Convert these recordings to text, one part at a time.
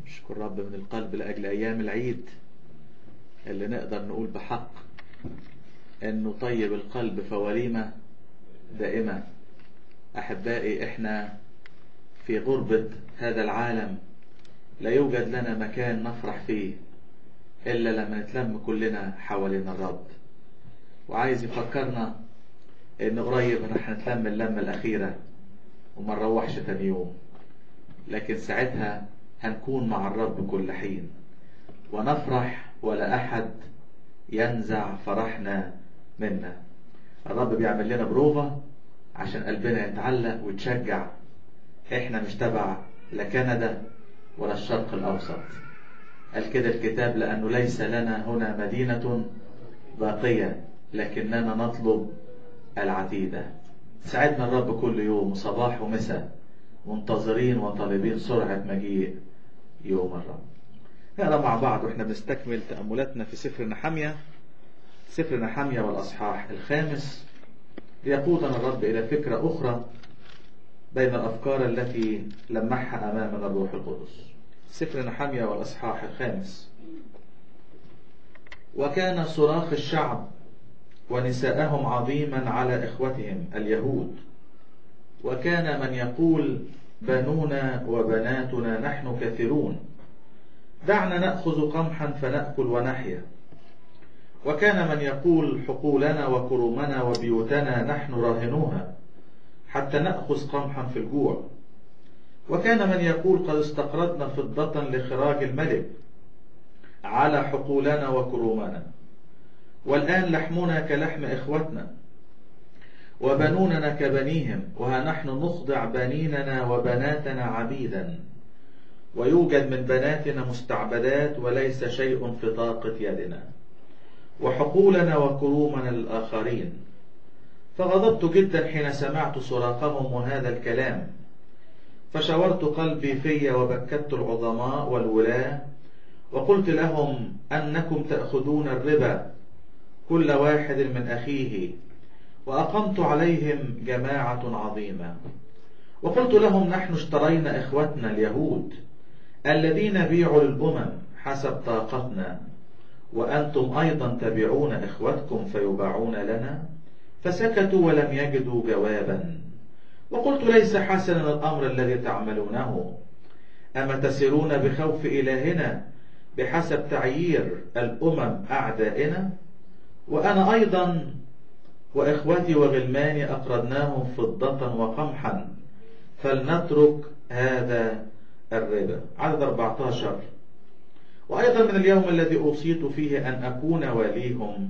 نشكر رب من القلب لأجل أيام العيد اللي نقدر نقول بحق أنه طيب القلب فوليمة دائمة أحبائي إحنا في غربة هذا العالم لا يوجد لنا مكان نفرح فيه إلا لما نتلم كلنا حوالين الرب وعايز يفكرنا إن قريب رح نتلم اللمة الأخيرة وما نروحش تاني يوم لكن ساعتها هنكون مع الرب كل حين ونفرح ولا أحد ينزع فرحنا منا الرب بيعمل لنا بروفة عشان قلبنا يتعلق ويتشجع احنا مش تبع لا كندا ولا الشرق الأوسط قال كده الكتاب لأنه ليس لنا هنا مدينة باقية لكننا نطلب العتيدة ساعدنا الرب كل يوم صباح ومساء منتظرين وطالبين سرعة مجيء يوم الرب نقرا مع بعض واحنا بنستكمل تأملاتنا في سفر نحمية سفر نحمية والأصحاح الخامس ليقودنا الرب إلى فكرة أخرى بين الأفكار التي لمحها أمامنا الروح القدس سفر نحمية والأصحاح الخامس وكان صراخ الشعب ونساءهم عظيما على إخوتهم اليهود وكان من يقول بنونا وبناتنا نحن كثيرون دعنا نأخذ قمحا فنأكل ونحيا وكان من يقول حقولنا وكرومنا وبيوتنا نحن راهنوها حتى نأخذ قمحا في الجوع وكان من يقول قد استقرضنا فضة لخراج الملك على حقولنا وكرومنا والآن لحمنا كلحم إخوتنا وبنوننا كبنيهم وها نحن نخضع بنيننا وبناتنا عبيدا ويوجد من بناتنا مستعبدات وليس شيء في طاقة يدنا وحقولنا وكرومنا للآخرين فغضبت جدا حين سمعت صراخهم وهذا الكلام فشورت قلبي في وبكت العظماء والولاة وقلت لهم أنكم تأخذون الربا كل واحد من أخيه وأقمت عليهم جماعة عظيمة وقلت لهم نحن اشترينا إخوتنا اليهود الذين بيعوا للأمم حسب طاقتنا وأنتم أيضا تبيعون إخوتكم فيباعون لنا فسكتوا ولم يجدوا جوابا وقلت ليس حسنا الأمر الذي تعملونه أما تسيرون بخوف إلهنا بحسب تعيير الأمم أعدائنا وأنا أيضا وإخوتي وغلماني أقرضناهم فضة وقمحا فلنترك هذا الربا عدد 14 وأيضا من اليوم الذي أوصيت فيه أن أكون واليهم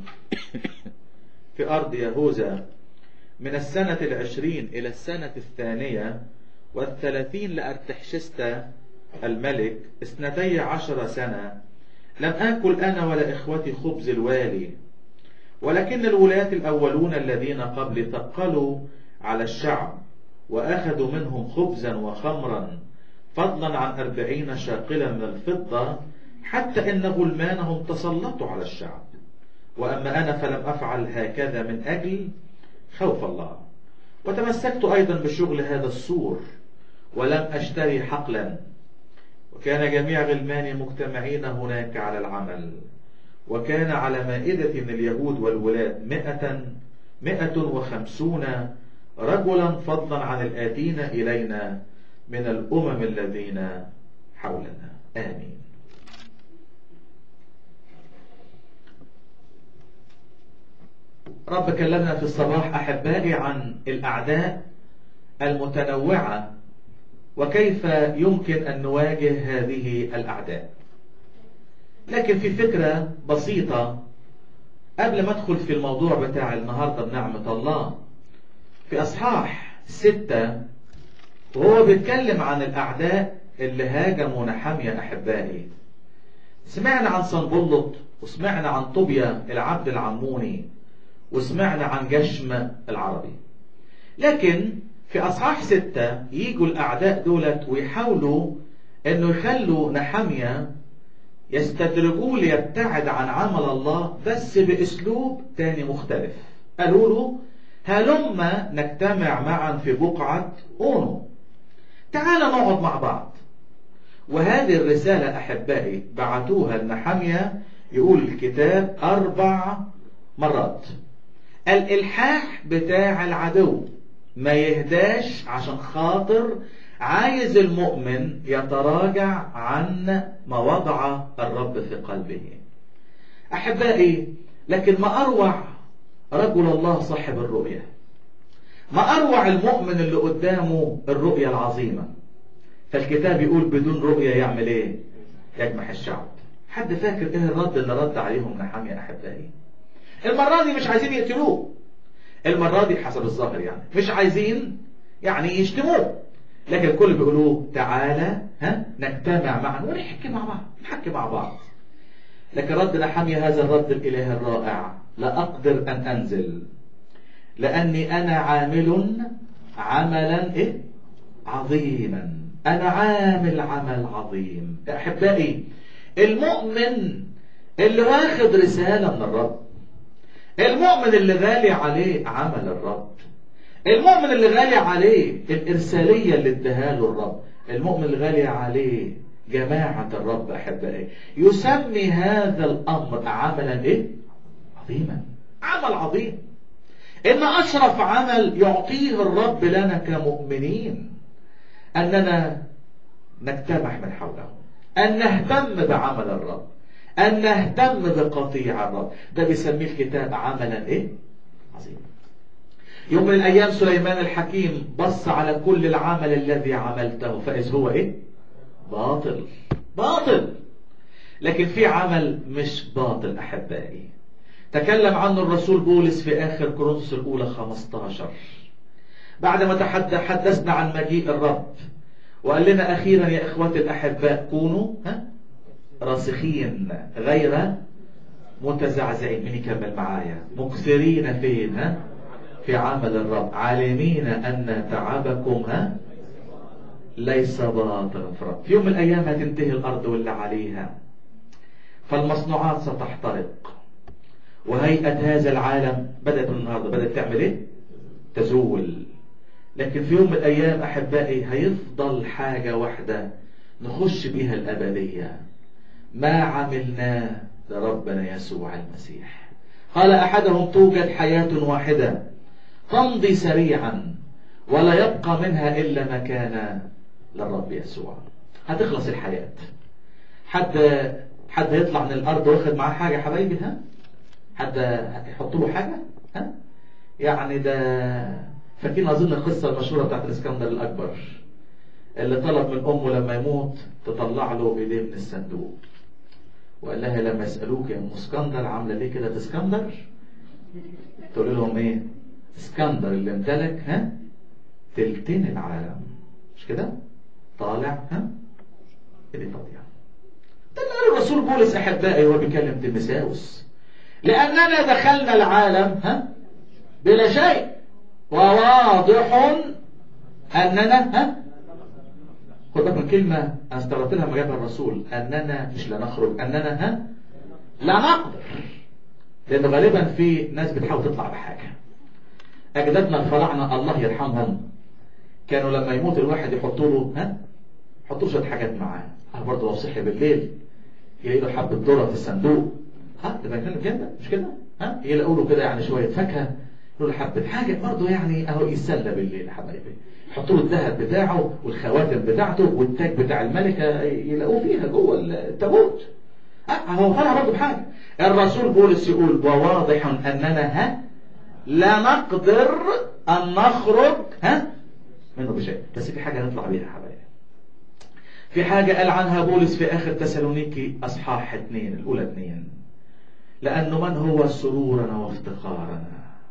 في أرض يهوذا من السنة العشرين إلى السنة الثانية والثلاثين لأرتحشست الملك اثنتي عشر سنة لم آكل أنا ولا إخوتي خبز الوالي ولكن الولاة الأولون الذين قبل ثقلوا على الشعب وأخذوا منهم خبزا وخمرا فضلا عن أربعين شاقلا من الفضة حتى إن غلمانهم تسلطوا على الشعب وأما أنا فلم أفعل هكذا من أجل خوف الله وتمسكت أيضا بشغل هذا السور ولم أشتري حقلا وكان جميع غلماني مجتمعين هناك على العمل وكان على مائدة من اليهود والولاد مئة مئة وخمسون رجلا فضلا عن الآتين إلينا من الأمم الذين حولنا آمين رب كلمنا في الصباح أحبائي عن الأعداء المتنوعة وكيف يمكن أن نواجه هذه الأعداء لكن في فكرة بسيطة قبل ما أدخل في الموضوع بتاع النهاردة بنعمة الله في أصحاح ستة وهو بيتكلم عن الأعداء اللي هاجموا نحمية أحبائي سمعنا عن صنبلط وسمعنا عن طوبيا العبد العموني وسمعنا عن جشم العربي لكن في أصحاح ستة يجوا الأعداء دولت ويحاولوا أنه يخلوا نحمية يستدرجوه ليبتعد عن عمل الله بس بأسلوب تاني مختلف قالوا له هلما نجتمع معا في بقعة أونو تعال نقعد مع بعض وهذه الرسالة أحبائي بعتوها لنحمية يقول الكتاب أربع مرات الإلحاح بتاع العدو ما يهداش عشان خاطر عايز المؤمن يتراجع عن ما وضع الرب في قلبه أحبائي لكن ما أروع رجل الله صاحب الرؤية ما أروع المؤمن اللي قدامه الرؤية العظيمة فالكتاب يقول بدون رؤية يعمل ايه يجمح الشعب حد فاكر ايه الرد اللي رد عليهم نحامي احبائي المرة دي مش عايزين يقتلوه المرة دي حسب الظاهر يعني مش عايزين يعني يشتموه لكن الكل بيقولوا تعالى ها نجتمع معا ونحكي مع بعض نحكي مع بعض لكن رد نحامية هذا الرد الإله الرائع لا أقدر أن أنزل لأني أنا عامل عملا إيه؟ عظيما أنا عامل عمل عظيم أحبائي المؤمن اللي واخد رسالة من الرب المؤمن اللي غالي عليه عمل الرب المؤمن اللي غالي عليه الإرسالية اللي اداها له الرب المؤمن اللي غالي عليه جماعة الرب أحبائي يسمي هذا الأمر عملا إيه؟ عظيما عمل عظيم إن أشرف عمل يعطيه الرب لنا كمؤمنين أننا نجتمع من حوله أن نهتم بعمل الرب أن نهتم بقطيع الرب ده بيسميه الكتاب عملا إيه؟ عظيما يوم من الأيام سليمان الحكيم بص على كل العمل الذي عملته فإذ هو إيه؟ باطل باطل لكن في عمل مش باطل أحبائي تكلم عنه الرسول بولس في آخر كورنثوس الأولى 15 بعد ما تحدثنا عن مجيء الرب وقال لنا أخيرا يا إخوتي الأحباء كونوا ها راسخين غير متزعزعين من يكمل معايا مكثرين فين ها في عمل الرب عالمين أن تعبكم ها ليس باطلا في الرب في يوم من الأيام هتنتهي الأرض واللي عليها فالمصنوعات ستحترق وهيئة هذا العالم بدأت من النهاردة بدأت تعمل ايه تزول لكن في يوم من الأيام أحبائي هيفضل حاجة واحدة نخش بيها الأبدية ما عملناه لربنا يسوع المسيح قال أحدهم توجد حياة واحدة تمضي سريعا ولا يبقى منها إلا ما كان للرب يسوع هتخلص الحياة حد حد يطلع من الأرض واخد معاه حاجة حبايبي ها حد يحط له حاجة ها يعني ده فاكرين أظن القصة المشهورة بتاعت الإسكندر الأكبر اللي طلب من أمه لما يموت تطلع له إيديه من الصندوق وقال لها لما يسألوك يا أم اسكندر عاملة ليه كده في اسكندر تقول لهم إيه اسكندر اللي امتلك ها تلتين العالم مش كده طالع ها ايدي فاضية ده اللي قاله الرسول بولس أحبائي وهو بيكلم تيمساوس لأننا دخلنا العالم ها بلا شيء وواضح أننا ها خد بالك من كلمة أنا استغربت لها لما جابها الرسول أننا مش لا نخرج أننا ها لا نقدر لأن غالبا في ناس بتحاول تطلع بحاجة أجدادنا الفراعنة الله يرحمهم كانوا لما يموت الواحد يحطوا له ها يحطوا شوية حاجات معاه أه برضه لو صحي بالليل يلاقي له حبة ذرة في الصندوق ها ده بنتكلم كده مش كده ها يلاقوا له كده يعني شوية فاكهة له حبة حاجة برضه يعني اهو يتسلى بالليل يا حبايبي يحطوا له الذهب بتاعه والخواتم بتاعته والتاج بتاع الملكة يلاقوه فيها جوه التابوت اه هو فرح برضه بحاجة الرسول بولس يقول وواضح اننا ها لا نقدر ان نخرج ها منه بشيء بس في حاجة نطلع بيها يا حبايبي في حاجة قال عنها بولس في آخر تسالونيكي أصحاح اثنين الأولى اثنين لأنه من هو سرورنا وافتخارنا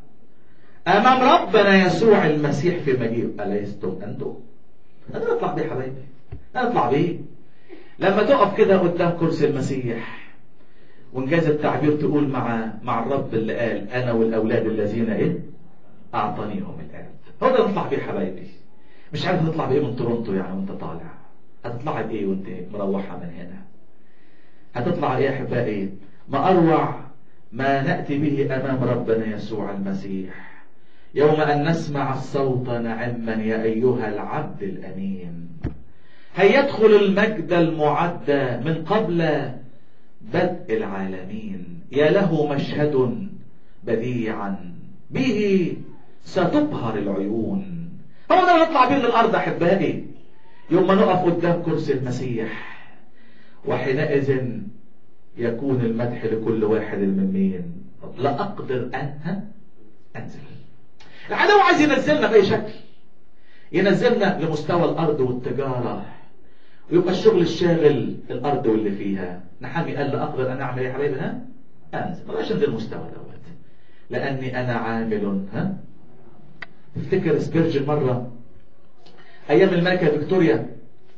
أمام ربنا يسوع المسيح في مجيء أليستم أنتم أنا أطلع بيه حبايبي أنا أطلع بيه لما تقف كده قدام كرسي المسيح وانجاز التعبير تقول مع مع الرب اللي قال أنا والأولاد الذين إيه أعطانيهم الآب هو ده نطلع بيه حبايبي مش عارف نطلع بإيه من تورونتو يعني وأنت طالع هتطلع بإيه وأنت مروحة من هنا هتطلع إيه يا أحبائي ما أروع ما نأتي به أمام ربنا يسوع المسيح يوم أن نسمع الصوت نعما يا أيها العبد الأمين هيدخل المجد المعد من قبل بدء العالمين يا له مشهد بديعا به ستبهر العيون هو ده اللي نطلع بيه للارض احبائي يوم ما نقف قدام كرسي المسيح وحينئذ يكون المدح لكل واحد من مين لا اقدر ان انزل العدو عايز ينزلنا باي شكل ينزلنا لمستوى الارض والتجاره ويبقى الشغل الشاغل الارض واللي فيها نحامي قال لا اقدر ان اعمل ايه يا حبايبي ها انزل بلاش انزل المستوى دوت لاني انا عامل ها افتكر سبيرجن مره ايام الملكه فيكتوريا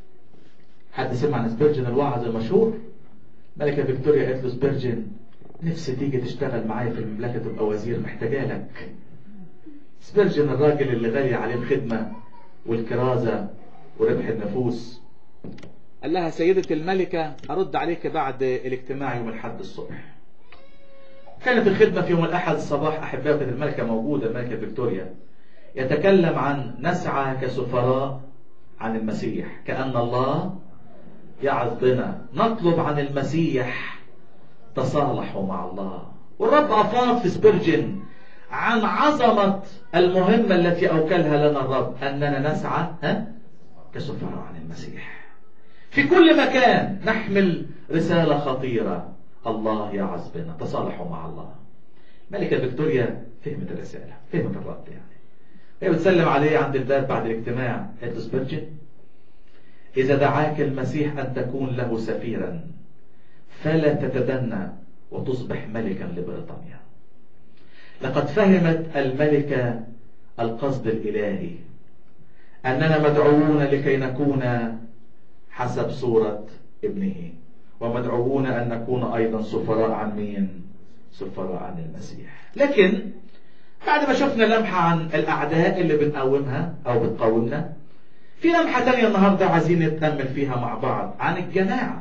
حد سمع عن سبيرجن الواعظ المشهور ملكه فيكتوريا قالت له سبيرجن نفسي تيجي تشتغل معايا في المملكه تبقى وزير محتاجه لك سبيرجن الراجل اللي غالي عليه الخدمه والكرازه وربح النفوس قال لها سيدة الملكة أرد عليك بعد الاجتماع يوم الحد الصبح كانت الخدمة في يوم الأحد الصباح أحبائي كانت الملكة موجودة الملكة فيكتوريا يتكلم عن نسعى كسفراء عن المسيح كأن الله يعظ بنا نطلب عن المسيح تصالحوا مع الله والرب أفاض في سبرجن عن عظمة المهمة التي أوكلها لنا الرب أننا نسعى ها كسفراء عن المسيح في كل مكان نحمل رسالة خطيرة الله يعظ بنا تصالحوا مع الله ملكة فيكتوريا فهمت الرسالة فهمت الرد يعني هي بتسلم عليه عند الباب بعد الاجتماع قالت له سبرجن إذا دعاك المسيح أن تكون له سفيرا فلا تتدنى وتصبح ملكا لبريطانيا لقد فهمت الملكة القصد الإلهي أننا مدعوون لكي نكون حسب صورة ابنه ومدعوون أن نكون أيضا سفراء عن مين سفراء عن المسيح لكن بعد ما شفنا لمحة عن الأعداء اللي بنقاومها أو بتقاومنا في لمحة تانية النهاردة عايزين نتأمل فيها مع بعض عن الجماعة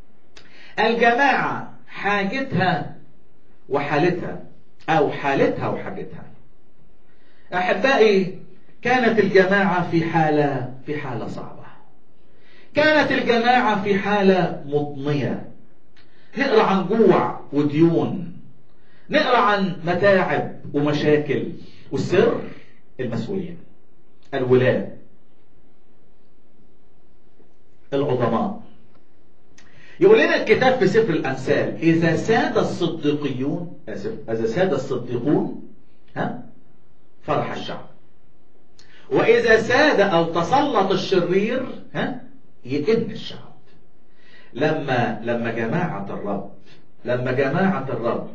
الجماعة حاجتها وحالتها أو حالتها وحاجتها أحبائي كانت الجماعة في حالة في حالة صعبة كانت الجماعة في حالة مضنية نقرأ عن جوع وديون نقرأ عن متاعب ومشاكل والسر المسؤولين الولاة العظماء يقول لنا الكتاب في سفر الأمثال إذا ساد الصديقيون آسف إذا ساد الصديقون ها فرح الشعب وإذا ساد أو تسلط الشرير ها يئن الشعب لما لما جماعة الرب لما جماعة الرب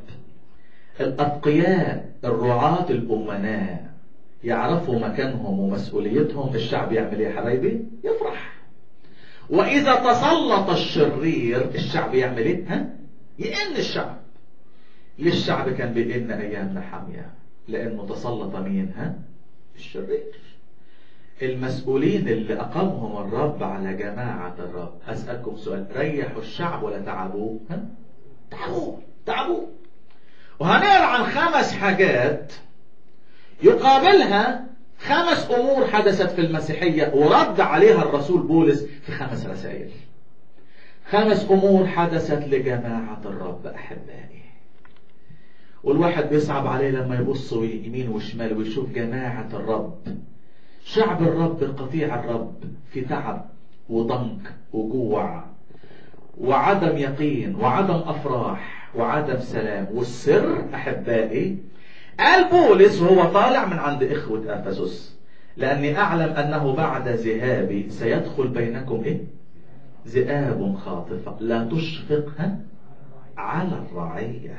الأتقياء الرعاة الأمناء يعرفوا مكانهم ومسؤوليتهم الشعب يعمل ايه يا حبايبي؟ يفرح. وإذا تسلط الشرير الشعب يعمل ايه؟ ها؟ يئن الشعب. ليه الشعب كان بيئن أيام نحامية؟ لأنه تسلط مين؟ ها؟ الشرير. المسؤولين اللي أقامهم الرب على جماعة الرب أسألكم سؤال ريحوا الشعب ولا تعبوه؟ ها؟ تعبوه تعبوه وهنقرا عن خمس حاجات يقابلها خمس امور حدثت في المسيحيه ورد عليها الرسول بولس في خمس رسائل. خمس امور حدثت لجماعه الرب احبائي. والواحد بيصعب عليه لما يبص يمين وشمال ويشوف جماعه الرب. شعب الرب قطيع الرب في تعب وضنك وجوع وعدم يقين وعدم افراح وعدم سلام والسر احبائي قال بولس وهو طالع من عند اخوه افسس لاني اعلم انه بعد ذهابي سيدخل بينكم ايه ذئاب خاطفه لا تشفق على الرعيه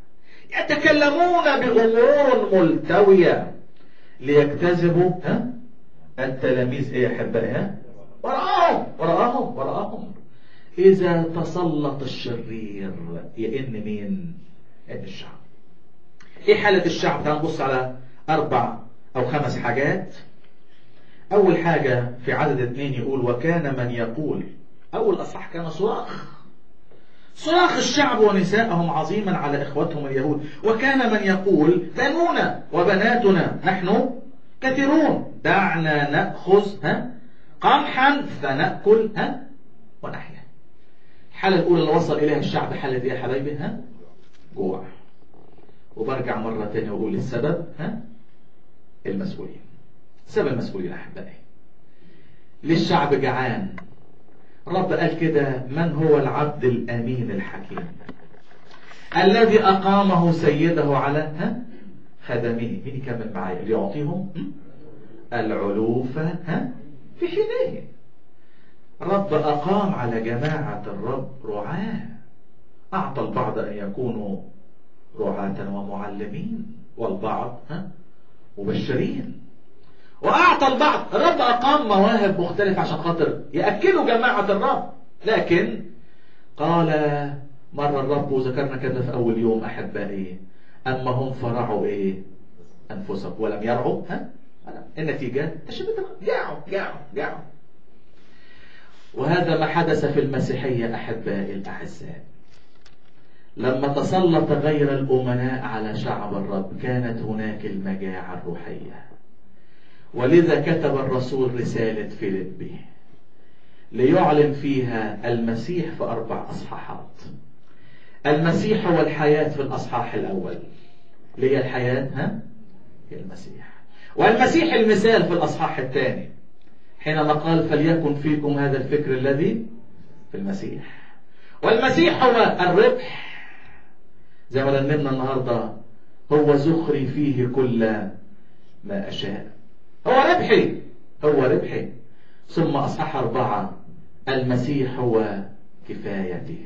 يتكلمون بامور ملتويه ليجتذبوا ها التلاميذ ايه يا احبائي ها وراءهم وراءهم وراءهم إذا تسلط الشرير يئن مين؟ يئن الشعب. إيه حالة الشعب؟ تعال نبص على أربع أو خمس حاجات. أول حاجة في عدد اثنين يقول وكان من يقول أول أصح كان صراخ. صراخ الشعب ونساءهم عظيما على إخوتهم اليهود وكان من يقول بنونا وبناتنا نحن كثيرون دعنا نأخذ ها قمحا فنأكل ها ونحيا الحالة الأولى اللي وصل إليها الشعب حالة إيه يا حبايبي ها جوع وبرجع مرة تانية وأقول السبب ها المسؤولين سبب المسؤولين أحبائي للشعب جعان رب قال كده من هو العبد الأمين الحكيم الذي أقامه سيده على ها خدمه مين يكمل معايا اللي يعطيهم العلوف ها في حينه رب أقام على جماعة الرب رعاة أعطى البعض أن يكونوا رعاة ومعلمين والبعض ها مبشرين وأعطى البعض الرب أقام مواهب مختلفة عشان خاطر يأكلوا جماعة الرب لكن قال مرة الرب وذكرنا كده في أول يوم أحبائي أما هم فرعوا إيه أنفسهم ولم يرعوا ها النتيجة تشبت جاعوا جاعوا جاعوا وهذا ما حدث في المسيحية أحبائي الأعزاء لما تسلط غير الأمناء على شعب الرب كانت هناك المجاعة الروحية ولذا كتب الرسول رسالة فيليبي ليعلن فيها المسيح في أربع أصحاحات المسيح هو الحياة في الأصحاح الأول اللي هي الحياة ها؟ هي المسيح والمسيح المثال في الأصحاح الثاني حينما قال فليكن فيكم هذا الفكر الذي في المسيح والمسيح هو الربح زي ما رنمنا النهاردة هو زخري فيه كل ما أشاء هو ربحي هو ربحي ثم أصحاح أربعة المسيح هو كفايتي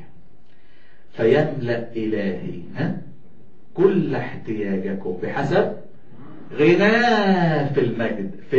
فيملأ إلهي ها؟ كل احتياجكم بحسب غناه في المجد في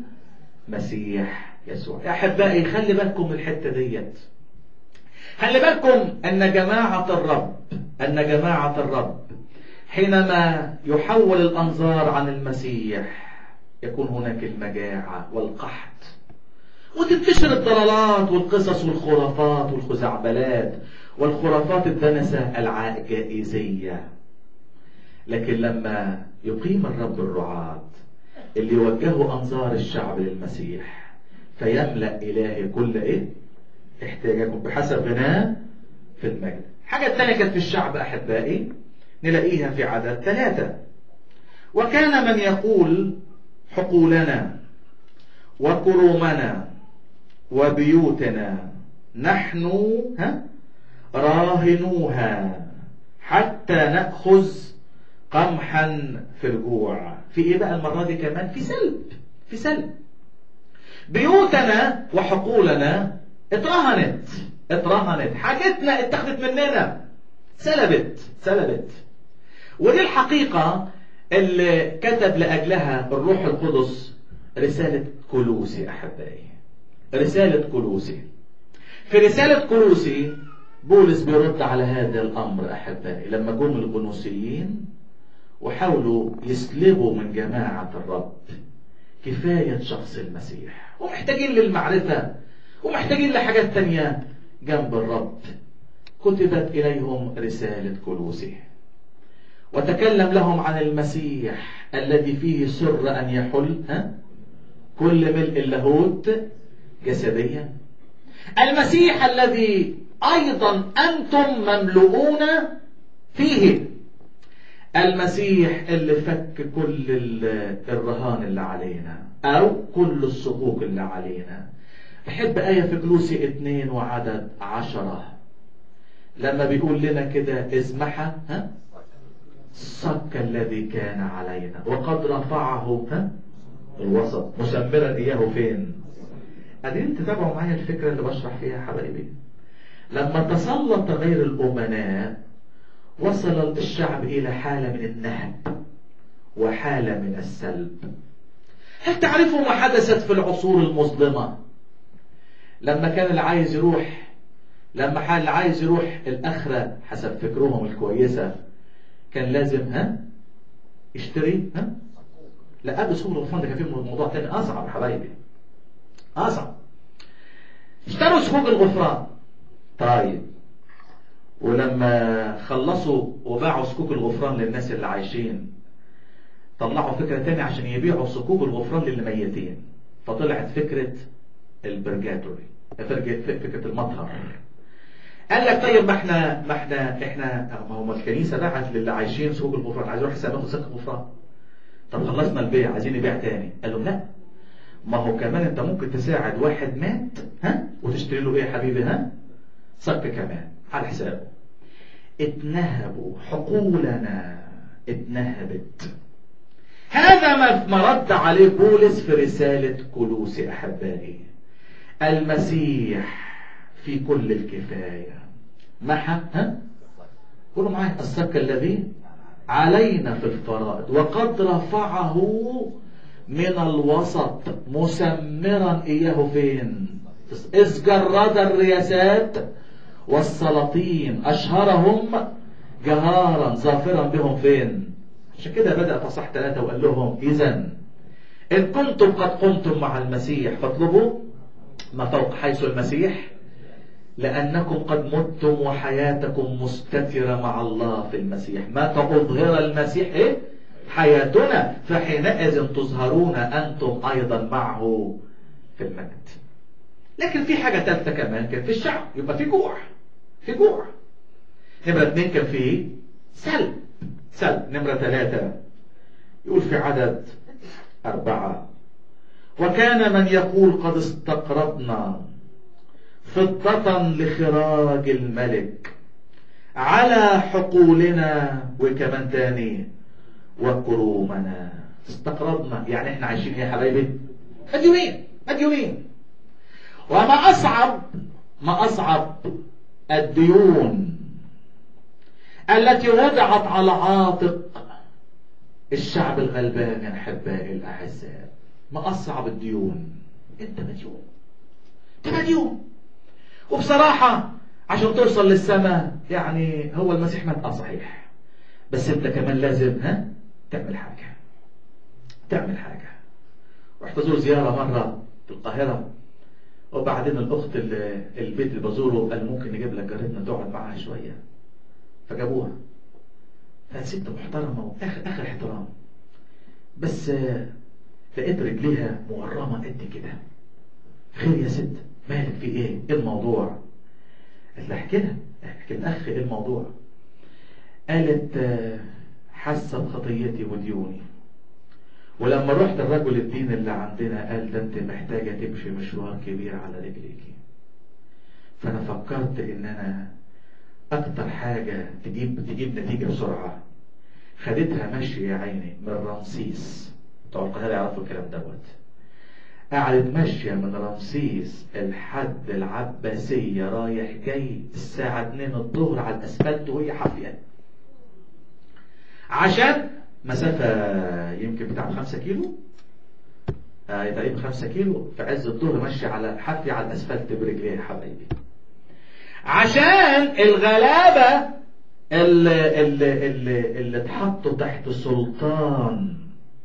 المسيح يسوع يا أحبائي خلي بالكم من الحتة ديت خلي بالكم أن جماعة الرب أن جماعة الرب حينما يحول الأنظار عن المسيح يكون هناك المجاعة والقحط وتنتشر الضلالات والقصص والخرافات والخزعبلات والخرافات الدنسة العجائزية لكن لما يقيم الرب الرعاة اللي يوجهوا أنظار الشعب للمسيح فيملأ إلهي كل إيه احتياجكم بحسب غناه في المجد حاجة تانية كانت في الشعب أحبائي نلاقيها في عدد ثلاثة وكان من يقول حقولنا وكرومنا وبيوتنا نحن ها راهنوها حتى نأخذ قمحا في الجوع في ايه بقى المرة دي كمان في سلب في سلب بيوتنا وحقولنا اترهنت اترهنت حاجتنا اتخذت مننا سلبت سلبت ودي الحقيقة اللي كتب لأجلها الروح القدس رسالة كلوسي أحبائي رسالة كلوسي في رسالة كلوسي بولس بيرد على هذا الأمر أحبائي لما جم الغنوسيين وحاولوا يسلبوا من جماعة الرب كفاية شخص المسيح ومحتاجين للمعرفة ومحتاجين لحاجات تانية جنب الرب كتبت إليهم رسالة كلوسي وتكلم لهم عن المسيح الذي فيه سر أن يحل ها؟ كل ملء اللاهوت جسديا المسيح الذي أيضا أنتم مملؤون فيه المسيح اللي فك كل الرهان اللي علينا أو كل الصكوك اللي علينا بحب آية في كلوسي اتنين وعدد عشرة لما بيقول لنا كده ازمحة ها الصك الذي كان علينا وقد رفعه ها الوسط مسمرا إياه فين قادرين تتابعوا معايا الفكرة اللي بشرح فيها حبايبي لما تسلط غير الأمناء وصل الشعب إلى حالة من النهب وحالة من السلب هل تعرفوا ما حدثت في العصور المظلمة لما كان اللي عايز يروح لما حال اللي عايز يروح الآخرة حسب فكرهم الكويسة كان لازم ها يشتري ها لا قبل سوق الغفران ده كان فيه موضوع تاني أصعب يا حبايبي أصعب اشتروا سوق الغفران طيب ولما خلصوا وباعوا صكوك الغفران للناس اللي عايشين طلعوا فكرة تانية عشان يبيعوا صكوك الغفران للميتين فطلعت فكرة البرجاتوري فكرة المطهر قال لك طيب ما احنا ما احنا احنا ما هو الكنيسه بعت للي عايشين سوق الغفران عايز يروح يسامحوا سوق الغفران طب خلصنا البيع عايزين نبيع تاني قال لهم لا ما هو كمان انت ممكن تساعد واحد مات ها وتشتري له ايه يا حبيبي ها صك كمان على حسابه اتنهبوا حقولنا اتنهبت هذا ما رد عليه بولس في رسالة كلوسي أحبائي المسيح في كل الكفاية محى ها قولوا معايا الصك الذي علينا في الفرائض وقد رفعه من الوسط مسمرا إياه فين إذ جرد الرياسات والسلاطين أشهرهم جهارا ظافرا بهم فين عشان كده بدأ فصح ثلاثة وقال لهم إذا إن كنتم قد قمتم مع المسيح فاطلبوا ما فوق حيث المسيح لأنكم قد متم وحياتكم مستترة مع الله في المسيح متى أظهر المسيح إيه؟ حياتنا فحينئذ تظهرون أنتم أيضا معه في المجد لكن في حاجة ثالثة كمان كان في الشعب يبقى في جوع في جوع نمرة اثنين كان في سلب سلب نمرة ثلاثة يقول في عدد أربعة وكان من يقول قد استقرضنا فضة لخراج الملك على حقولنا وكمان تاني وكرومنا استقرضنا يعني احنا عايشين ايه يا حبايبي مديونين مديونين وما اصعب ما اصعب الديون التي وضعت على عاتق الشعب الغلبان يا احبائي الاعزاء ما اصعب الديون انت مديون انت مديون وبصراحة عشان توصل للسماء يعني هو المسيح مات اه صحيح بس انت كمان لازم ها تعمل حاجة تعمل حاجة رحت ازور زيارة مرة في القاهرة وبعدين الاخت اللي البيت اللي بزوره قال ممكن نجيب لك جارتنا تقعد معاها شوية فجابوها ست محترمة واخر اخر احترام بس لقيت رجليها مورمة قد كده خير يا ست مالك في ايه ايه الموضوع قالت لها احكي لها احكي الاخ ايه الموضوع قالت حاسه بخطيتي وديوني ولما رحت الرجل الدين اللي عندنا قال ده انت محتاجه تمشي مشوار كبير على رجليكي فانا فكرت ان انا اكتر حاجه تجيب تجيب نتيجه بسرعه خدتها مشي يا عيني من رمسيس بتوع القاهره يعرفوا الكلام دوت قعدت ماشية من رمسيس الحد العباسية رايح جاي الساعة 2 الظهر على الأسفلت وهي حافية عشان مسافة يمكن بتاع 5 كيلو آه تقريبا 5 كيلو في عز الظهر ماشية على حافية على الأسفلت برجليها يا حبايبي عشان الغلابة اللي, اللي, اللي, اللي اتحطوا تحت سلطان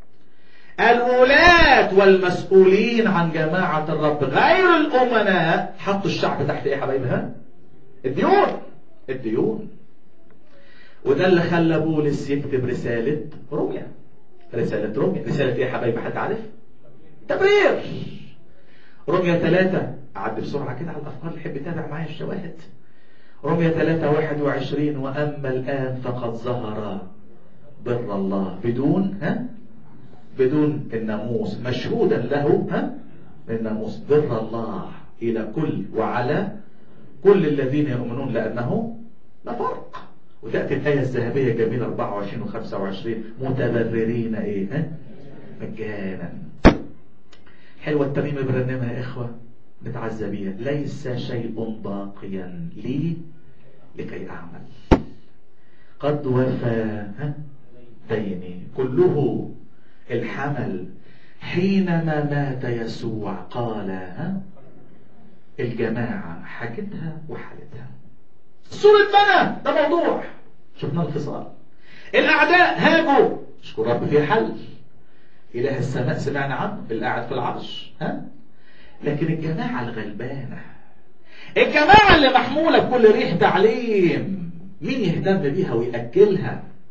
الولاة والمسؤولين عن جماعة الرب غير الأمناء حطوا الشعب تحت ايه يا حبايبي ها؟ الديون الديون وده اللي خلى بولس يكتب رسالة روميا رسالة روميا رسالة ايه يا حبايبي حد عارف؟ تبرير روميا ثلاثة أعد بسرعة كده على الأفكار اللي يحب يتابع معايا الشواهد روميا ثلاثة واحد وعشرين وأما الآن فقد ظهر بر الله بدون ها بدون الناموس مشهودا له ها الناموس بر الله إلى كل وعلى كل الذين يؤمنون لأنه لا فرق وتأتي الآية الذهبية جميلة 24 و 25 متبررين إيه ها مجانا حلوة التميم برنامها يا إخوة نتعزى بيها ليس شيء باقيا لي لكي أعمل قد وفى ها ديني كله الحمل حينما مات يسوع قال ها الجماعة حكتها وحالتها سورة بنا ده موضوع شفنا انفصال الأعداء هاجوا اشكر رب في حل إله السماء سمعنا عنه اللي قاعد في العرش ها لكن الجماعة الغلبانة الجماعة اللي محمولة بكل ريح تعليم مين يهتم بيها ويأكلها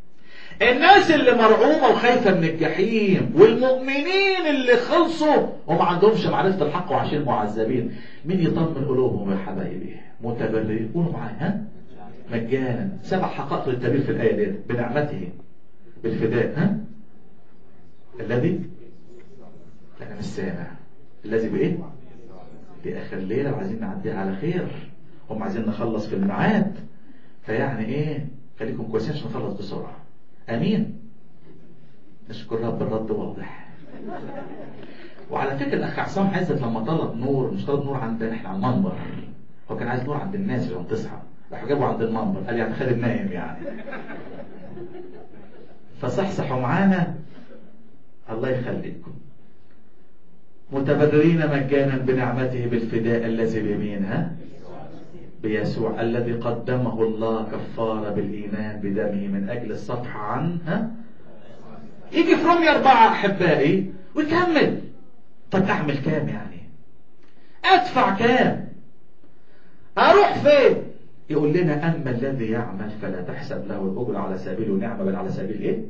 الناس اللي مرعوبة وخايفة من الجحيم والمؤمنين اللي خلصوا وما عندهمش معرفة الحق وعايشين معذبين مين يطمن قلوبهم يا حبايبي متبررين قولوا معايا ها مجانا سبع حقائق للتبرير في الآية دي بنعمته بالفداء ها الذي لا انا مش سامع الذي بايه دي اخر ليله وعايزين نعديها على خير هم عايزين نخلص في الميعاد فيعني ايه خليكم كويسين عشان نخلص بسرعه امين نشكر رب الرد واضح وعلى فكره الاخ عصام عزت لما طلب نور مش طلب نور عندنا احنا على المنبر هو كان عايز نور عند الناس اللي تصحى راح جابه عند المنبر قال يعني خالد نايم يعني فصحصحوا معانا الله يخليكم متبررين مجانا بنعمته بالفداء الذي بيمينها بيسوع الذي قدمه الله كفارة بالإيمان بدمه من أجل الصفح عنها يجي في رمي أربعة أحبائي ويكمل طب أعمل كام يعني أدفع كام أروح فين يقول لنا أما الذي يعمل فلا تحسب له الأجر على سبيل ونعمة بل على سبيل إيه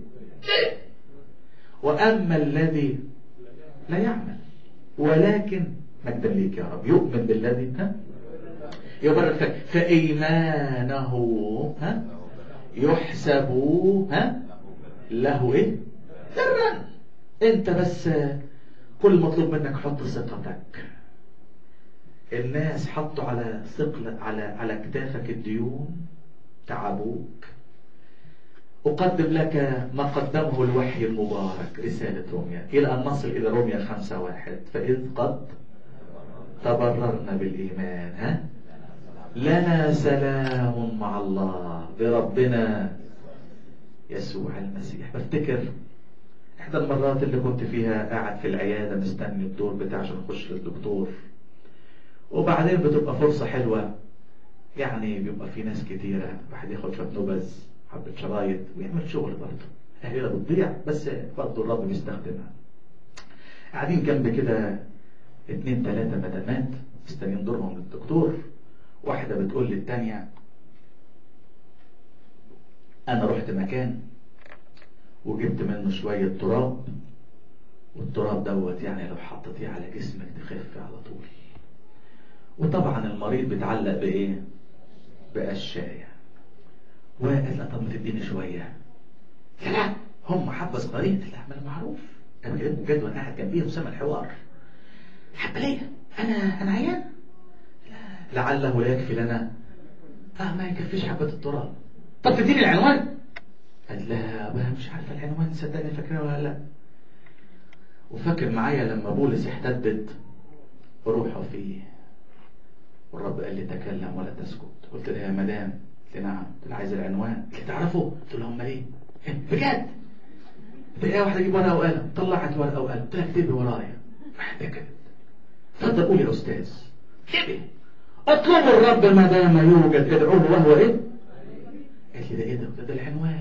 وأما الذي لا يعمل ولكن مجدا ليك يا رب يؤمن بالذي ها يبرر فإيمانه ها يحسب ها له ايه سرا انت بس كل مطلوب منك حط ثقتك الناس حطوا على ثقل على على كتافك الديون تعبوك أقدم لك ما قدمه الوحي المبارك رسالة روميا إلى أن نصل إلى روميا خمسة واحد فإذ قد تبررنا بالإيمان ها لنا سلام مع الله بربنا يسوع المسيح بفتكر إحدى المرات اللي كنت فيها قاعد في العيادة مستني الدور بتاعي عشان أخش للدكتور وبعدين بتبقى فرصة حلوة يعني بيبقى في ناس كتيرة واحد ياخد شوية نبذ حبة شرايط ويعمل شغل برضه أهلنا بتضيع بس برضه الرب بيستخدمها قاعدين جنب كده اتنين تلاتة مدامات مستنيين دورهم للدكتور واحدة بتقول للتانية أنا رحت مكان وجبت منه شوية تراب والتراب دوت يعني لو حطيتيه على جسمك تخف على طول وطبعا المريض بيتعلق بإيه؟ بقشاية وقال لا طب ما تديني شوية لا هم حبة صغيرين لا ما معروف انا بكلمكم بجد وانا قاعد جنبيهم سامع الحوار حبة ليا انا انا عيان لا لعله لا يكفي لنا اه ما يكفيش حبة التراب طب تديني العنوان قال لا بقى مش عارفة العنوان صدقني فاكرها ولا لا وفاكر معايا لما بولس احتدت روحه فيه والرب قال لي تكلم ولا تسكت قلت لها يا مدام قلت لي نعم قلت لها عايز العنوان قلت تعرفه قلت له امال ايه بجد تلاقي واحده تجيب ورقه وقلم طلعت ورقه وقلم قلت لها اكتبي ورايا واحده كده اتفضل قول يا استاذ اكتبي اطلبوا الرب ما دام يوجد ادعوه وهو ايه قالت لي ده ايه ده ده العنوان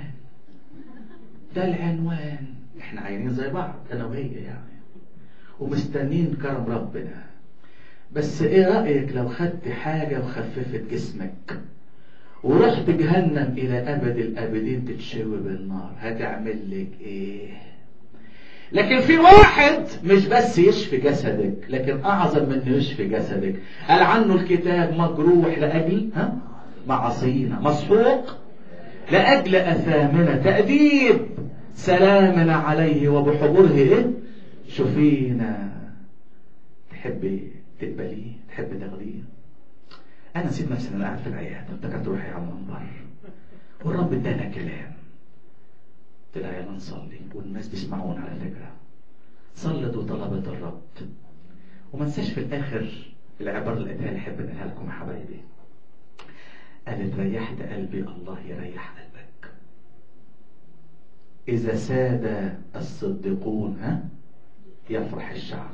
ده العنوان احنا عاينين زي بعض انا وهي يعني ومستنين كرم ربنا بس ايه رأيك لو خدت حاجة وخففت جسمك ورحت جهنم الى ابد الابدين تتشوي بالنار هتعمل لك ايه لكن في واحد مش بس يشفي جسدك لكن اعظم من انه يشفي جسدك قال عنه الكتاب مجروح لاجل ها معصينا مسحوق لاجل اثامنا تاديب سلامنا عليه وبحضوره ايه شفينا تحبي تقبليه تحب تاخديه انا نسيت نفسي ان انا قاعد في العياده افتكرت روحي على المنبر والرب ادانا كلام قلت لها يلا نصلي والناس بيسمعون على فكره صلت وطلبت الرب وما انساش في الاخر العباره اللي قالها لي احب انقلها لكم يا حبايبي قالت ريحت قلبي الله يريح قلبك اذا ساد الصديقون ها يفرح الشعب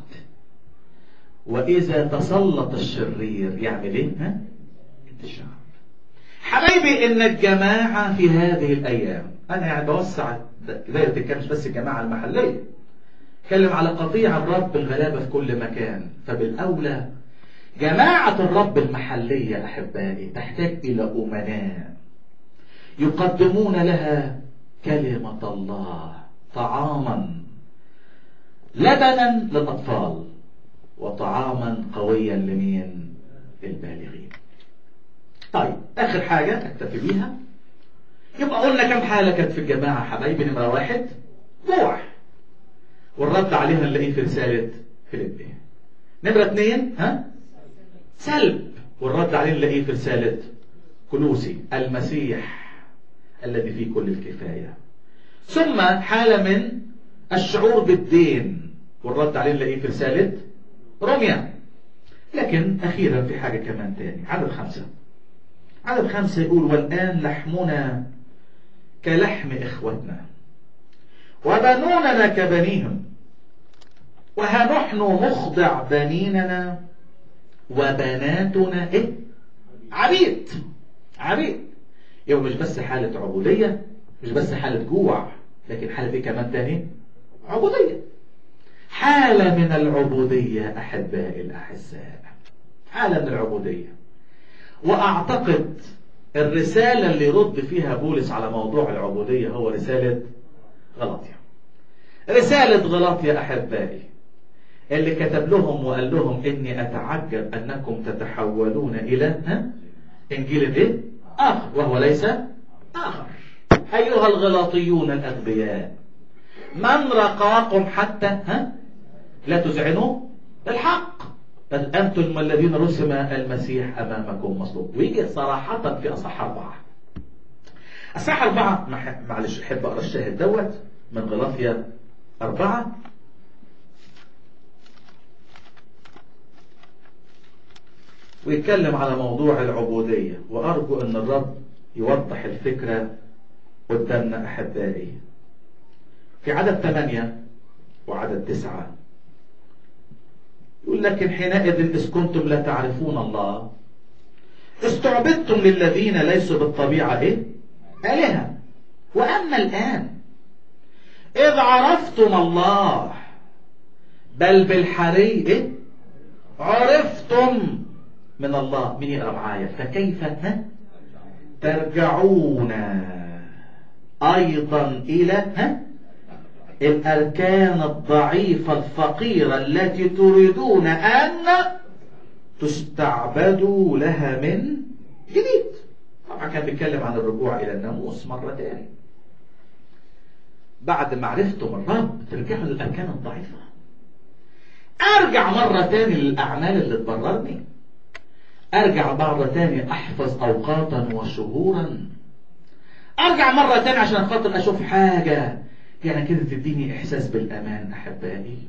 وإذا تسلط الشرير يعمل إيه؟ ها؟ الشعب. حبايبي إن الجماعة في هذه الأيام أنا يعني بوسع دايرة الكلام مش بس الجماعة المحلية. اتكلم على قطيع الرب الغلابة في كل مكان، فبالأولى جماعة الرب المحلية أحبائي تحتاج إلى أمناء يقدمون لها كلمة الله طعاما لبنا للأطفال وطعاما قويا لمين البالغين طيب آخر حاجة أكتفي بيها يبقى قلنا كم حالة كانت في الجماعة حبايبي نمرة واحد جوع والرد عليها نلاقيه في رسالة فيليبي نمرة اثنين ها سلب والرد عليه نلاقيه في رسالة كلوسي المسيح الذي فيه كل الكفاية ثم حالة من الشعور بالدين والرد عليه نلاقيه في رسالة روميا لكن أخيرا في حاجة كمان تاني عدد خمسة عدد خمسة يقول والآن لحمنا كلحم إخوتنا وبنوننا كبنيهم وها نحن نخضع بنيننا وبناتنا إيه؟ عبيد عبيد يبقى مش بس حالة عبودية مش بس حالة جوع لكن حالة ايه كمان تاني عبودية حالة من العبودية أحبائي الأحساء حالة من العبودية وأعتقد الرسالة اللي يرد فيها بولس على موضوع العبودية هو رسالة غلطية رسالة غلطية أحبائي اللي كتب لهم وقال لهم إني أتعجب أنكم تتحولون إلى ها؟ إنجيل الإيه؟ آخر وهو ليس آخر أيها الغلاطيون الأغبياء من رقاكم حتى ها؟ لا تزعنوا الحق بل أنتم الذين رسم المسيح أمامكم مصلوب ويجي صراحة في أصح أربعة أصح أربعة معلش أحب أقرأ الشاهد دوت من غلاطيا أربعة ويتكلم على موضوع العبودية وأرجو أن الرب يوضح الفكرة قدامنا أحبائي في عدد ثمانية وعدد تسعة يقول لكن حينئذ إذ كنتم لا تعرفون الله استعبدتم للذين ليسوا بالطبيعة إيه؟ آلهة وأما الآن إذ عرفتم الله بل بالحري إيه؟ عرفتم من الله مين يقرأ معايا فكيف ها؟ ترجعون أيضا إلى ها؟ الأركان الضعيفة الفقيرة التي تريدون أن تستعبدوا لها من جديد طبعا كان بيتكلم عن الرجوع إلى الناموس مرة تاني بعد ما عرفتم الرب ترجعوا للأركان الضعيفة أرجع مرة تاني للأعمال اللي تبررني أرجع مرة تاني أحفظ أوقاتا وشهورا أرجع مرة تاني عشان خاطر أشوف حاجة يعني كده تديني إحساس بالأمان أحبائي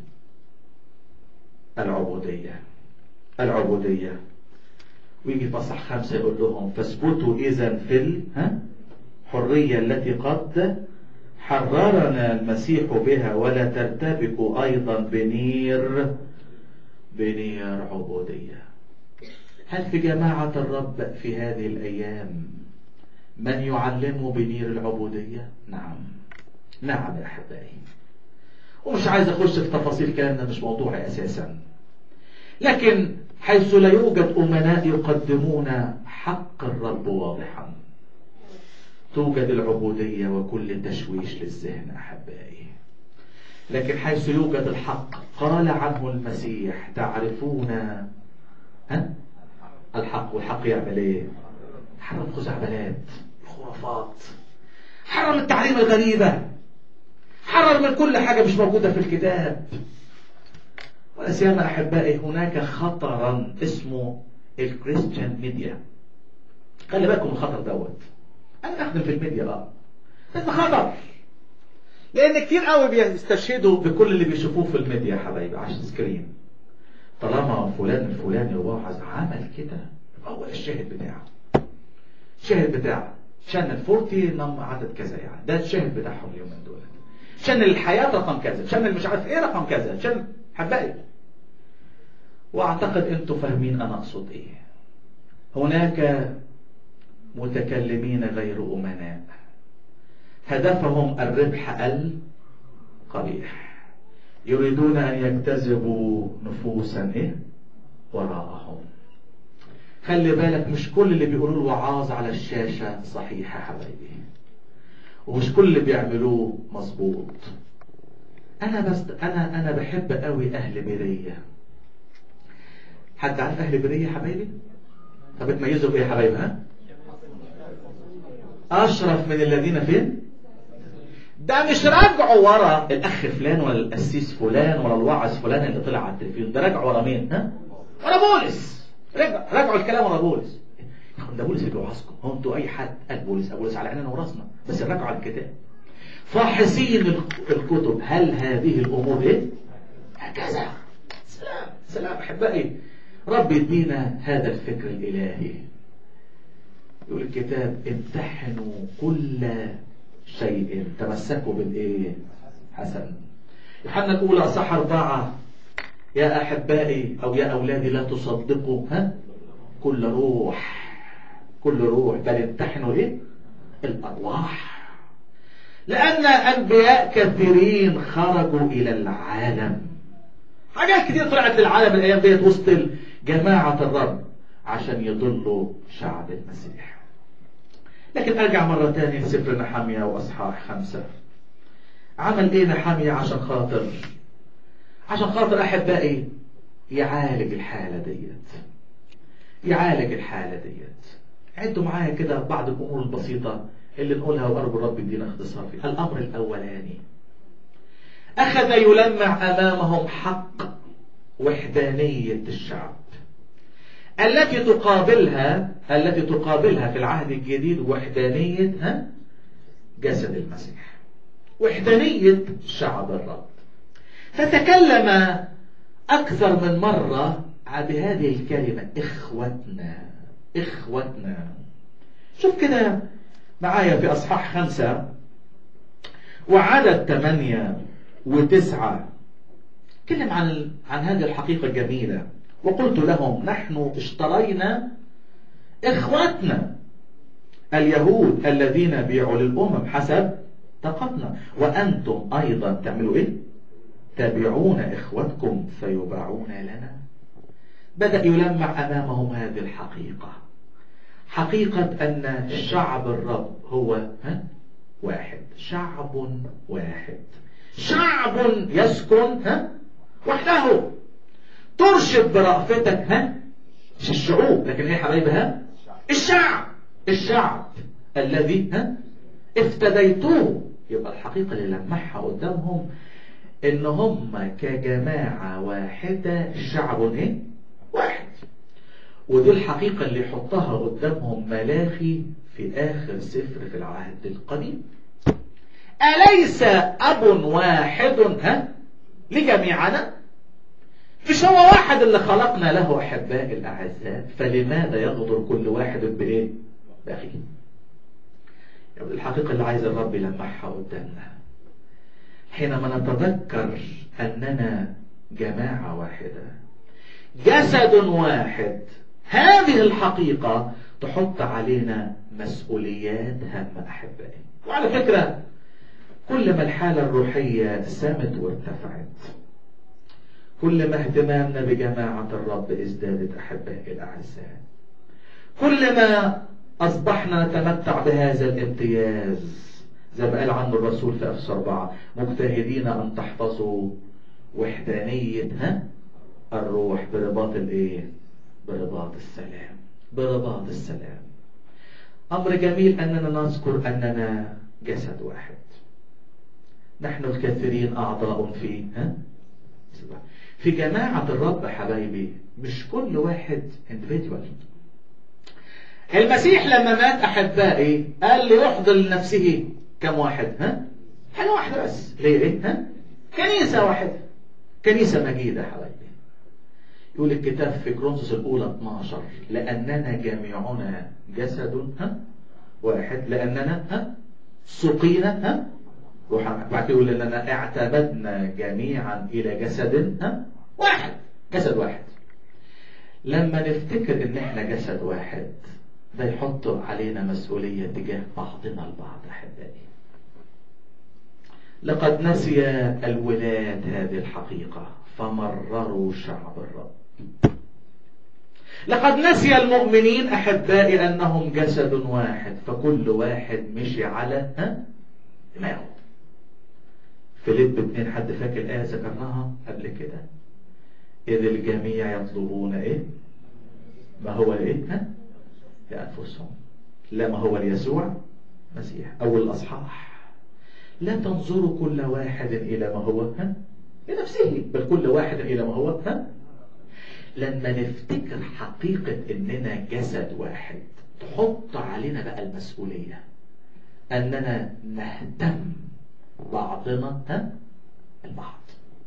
العبودية العبودية ويجي فصح خمسة يقول لهم فاثبتوا إذا في ال... ها؟ حرية التي قد حررنا المسيح بها ولا ترتبكوا أيضا بنير بنير عبودية هل في جماعة الرب في هذه الأيام من يعلمه بنير العبودية؟ نعم نعم يا أحبائي ومش عايز أخش في تفاصيل كلام ده مش موضوعي أساسا لكن حيث لا يوجد أمناء يقدمون حق الرب واضحا توجد العبودية وكل تشويش للذهن أحبائي لكن حيث يوجد الحق قال عنه المسيح تعرفون ها؟ الحق والحق يعمل ايه حرم الخزعبلات الخرافات حرم التعليم الغريبة حرر من كل حاجة مش موجودة في الكتاب ولا سيما أحبائي هناك خطرا اسمه الكريستيان ميديا خلي بالكم من الخطر دوت أنا أخدم في الميديا بقى بس خطر لأن كتير قوي بيستشهدوا بكل اللي بيشوفوه في الميديا يا حبايبي عشان سكرين طالما فلان الفلاني واعظ عمل كده هو الشاهد بتاعه الشاهد بتاعه شان 40 نم عدد كذا يعني ده الشاهد بتاعهم اليومين دول شان الحياة رقم كذا شان مش عارف ايه رقم كذا شان حبائي واعتقد انتوا فاهمين انا اقصد ايه هناك متكلمين غير امناء هدفهم الربح القبيح يريدون ان يجتذبوا نفوسا ايه وراءهم خلي بالك مش كل اللي بيقولوا الوعاظ على الشاشة صحيح يا حبايبي ومش كل اللي بيعملوه مظبوط انا بس انا انا بحب قوي اهل بيريه حد عارف اهل بيريه يا حبايبي طب بتميزوا بايه يا حبايبي ها اشرف من الذين فين ده مش راجعوا ورا الاخ فلان ولا القسيس فلان ولا الواعظ فلان اللي طلع على التلفزيون ده راجعوا ورا مين ها ورا بولس رجع راجعوا الكلام ورا بولس ده بولس اللي بيوعظكم هو انتوا اي حد قال بولس بولس على عيننا وراسنا بس راجعوا على الكتاب فاحصين الكتب هل هذه الامور ايه هكذا سلام سلام احبائي رب يدينا هذا الفكر الالهي يقول الكتاب امتحنوا كل شيء تمسكوا بالايه حسن يوحنا الاولى اصح اربعه يا احبائي او يا اولادي لا تصدقوا ها كل روح كل روح بل امتحنوا ايه الارواح لان انبياء كثيرين خرجوا الى العالم حاجات كتير طلعت للعالم الايام ديت وسط جماعه الرب عشان يضلوا شعب المسيح لكن ارجع مرة تانية لسفر نحمية واصحاح خمسة عمل ايه نحمية عشان خاطر عشان خاطر احبائي يعالج الحالة ديت يعالج الحالة ديت عدوا معايا كده بعض الامور البسيطة اللي نقولها وارجو الرب يدينا اختصار فيها الامر الاولاني اخذ يلمع امامهم حق وحدانية الشعب التي تقابلها التي تقابلها في العهد الجديد وحدانية ها جسد المسيح وحدانية شعب الرب فتكلم أكثر من مرة بهذه الكلمة إخوتنا إخوتنا شوف كده معايا في أصحاح خمسة وعدد ثمانية وتسعة تكلم عن عن هذه الحقيقة الجميلة وقلت لهم نحن اشترينا إخوتنا اليهود الذين بيعوا للأمم حسب طاقتنا وأنتم أيضا تعملوا إيه؟ تبعون إخوتكم فيباعون لنا بدأ يلمع أمامهم هذه الحقيقة حقيقة أن شعب الرب هو ها؟ واحد شعب واحد شعب يسكن ها؟ وحده ترشد برأفتك ها مش الشعوب لكن هي حبايبي ها الشعب الشعب الذي ها افتديتوه يبقى الحقيقة اللي لمحها قدامهم ان هم كجماعة واحدة شعب ايه واحد ودي الحقيقة اللي يحطها قدامهم ملاخي في آخر سفر في العهد القديم أليس أب واحد ها لجميعنا مش هو واحد اللي خلقنا له أحباء الأعزاء فلماذا يغدر كل واحد بإيه بأخيه يعني الحقيقة اللي عايز الرب يلمحها قدامنا حينما نتذكر أننا جماعة واحدة جسد واحد هذه الحقيقة تحط علينا مسؤوليات هامة أحبائي وعلى فكرة كل ما الحالة الروحية سمت وارتفعت كل ما اهتمامنا بجماعة الرب ازدادت أحبائي الأعزاء كل ما أصبحنا نتمتع بهذا الامتياز زي ما قال عنه الرسول في أفسر أربعة مجتهدين أن تحفظوا وحدانية ها الروح برباط الايه برباط السلام برباط السلام أمر جميل أننا نذكر أننا جسد واحد نحن الكثيرين أعضاء في ها في جماعة الرب حبايبي مش كل واحد individual المسيح لما مات أحبائي قال ليحضر لنفسه كم واحد ها حاجة واحدة بس ليه ايه ها كنيسة واحدة كنيسة مجيدة حبايبي يقول الكتاب في كرونسوس الأولى 12 لأننا جميعنا جسد ها واحد لأننا ها سقينا ها روح بعد يقول لأننا اعتمدنا جميعا إلى جسد ها واحد جسد واحد لما نفتكر إن إحنا جسد واحد ده يحط علينا مسؤولية تجاه بعضنا البعض أحبائي لقد نسي الولاد هذه الحقيقة فمرروا شعب الرب لقد نسي المؤمنين أحبائي أنهم جسد واحد فكل واحد مشي على ها دماغه فيليب اتنين حد فاكر الآية ذكرناها قبل كده إذ الجميع يطلبون إيه ما هو إيه ها لأنفسهم لا ما هو ليسوع مسيح أو الأصحاح لا تنظروا كل واحد إلى ما هو ها لنفسه بل كل واحد إلى ما هو ها لما نفتكر حقيقة إننا جسد واحد تحط علينا بقى المسؤولية أننا نهتم بعضنا ها البعض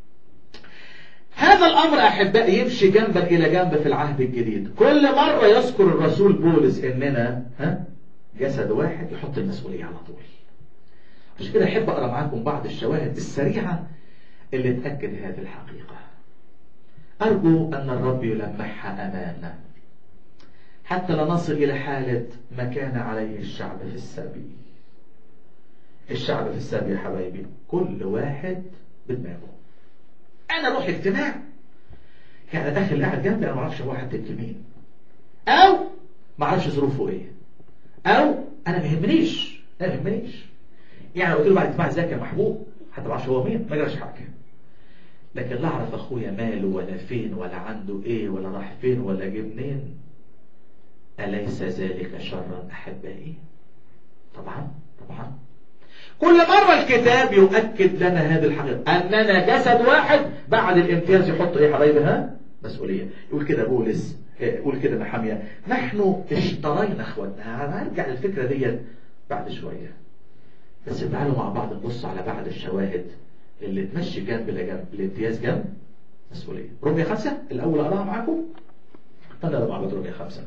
هذا الأمر أحبائي يمشي جنبا إلى جنب في العهد الجديد كل مرة يذكر الرسول بولس إننا ها جسد واحد يحط المسؤولية على طول عشان كده أحب أقرأ معاكم بعض الشواهد السريعة اللي تأكد هذه الحقيقة أرجو أن الرب يلمحها أمامنا حتى لا نصل إلى حالة ما كان عليه الشعب في السبي الشعب في السبي يا حبايبي كل واحد بدماغه أنا أروح اجتماع يعني داخل قاعد جنبي أنا ما أعرفش هو حد مين أو ما أعرفش ظروفه إيه أو أنا ما يهمنيش أنا ما يهمنيش يعني قلت له بعد اجتماع ازيك يا محبوب حتى ما اعرفش هو مين ما جراش حاجه لكن لا اعرف اخويا ماله ولا فين ولا عنده ايه ولا راح فين ولا جه منين اليس ذلك شرا احبائي طبعا طبعا كل مرة الكتاب يؤكد لنا هذه الحقيقة أننا جسد واحد بعد الامتياز يحط إيه حبايبي ها مسؤولية يقول كده بولس يقول كده نحمية نحن اشترينا اخواتنا هرجع الفكرة ديت بعد شوية بس تعالوا مع بعض نبص على بعض الشواهد اللي تمشي جنب لجنب الامتياز جنب مسؤولية رمية خمسة الأول أقراها معاكم تعالوا مع بعض رمية خمسة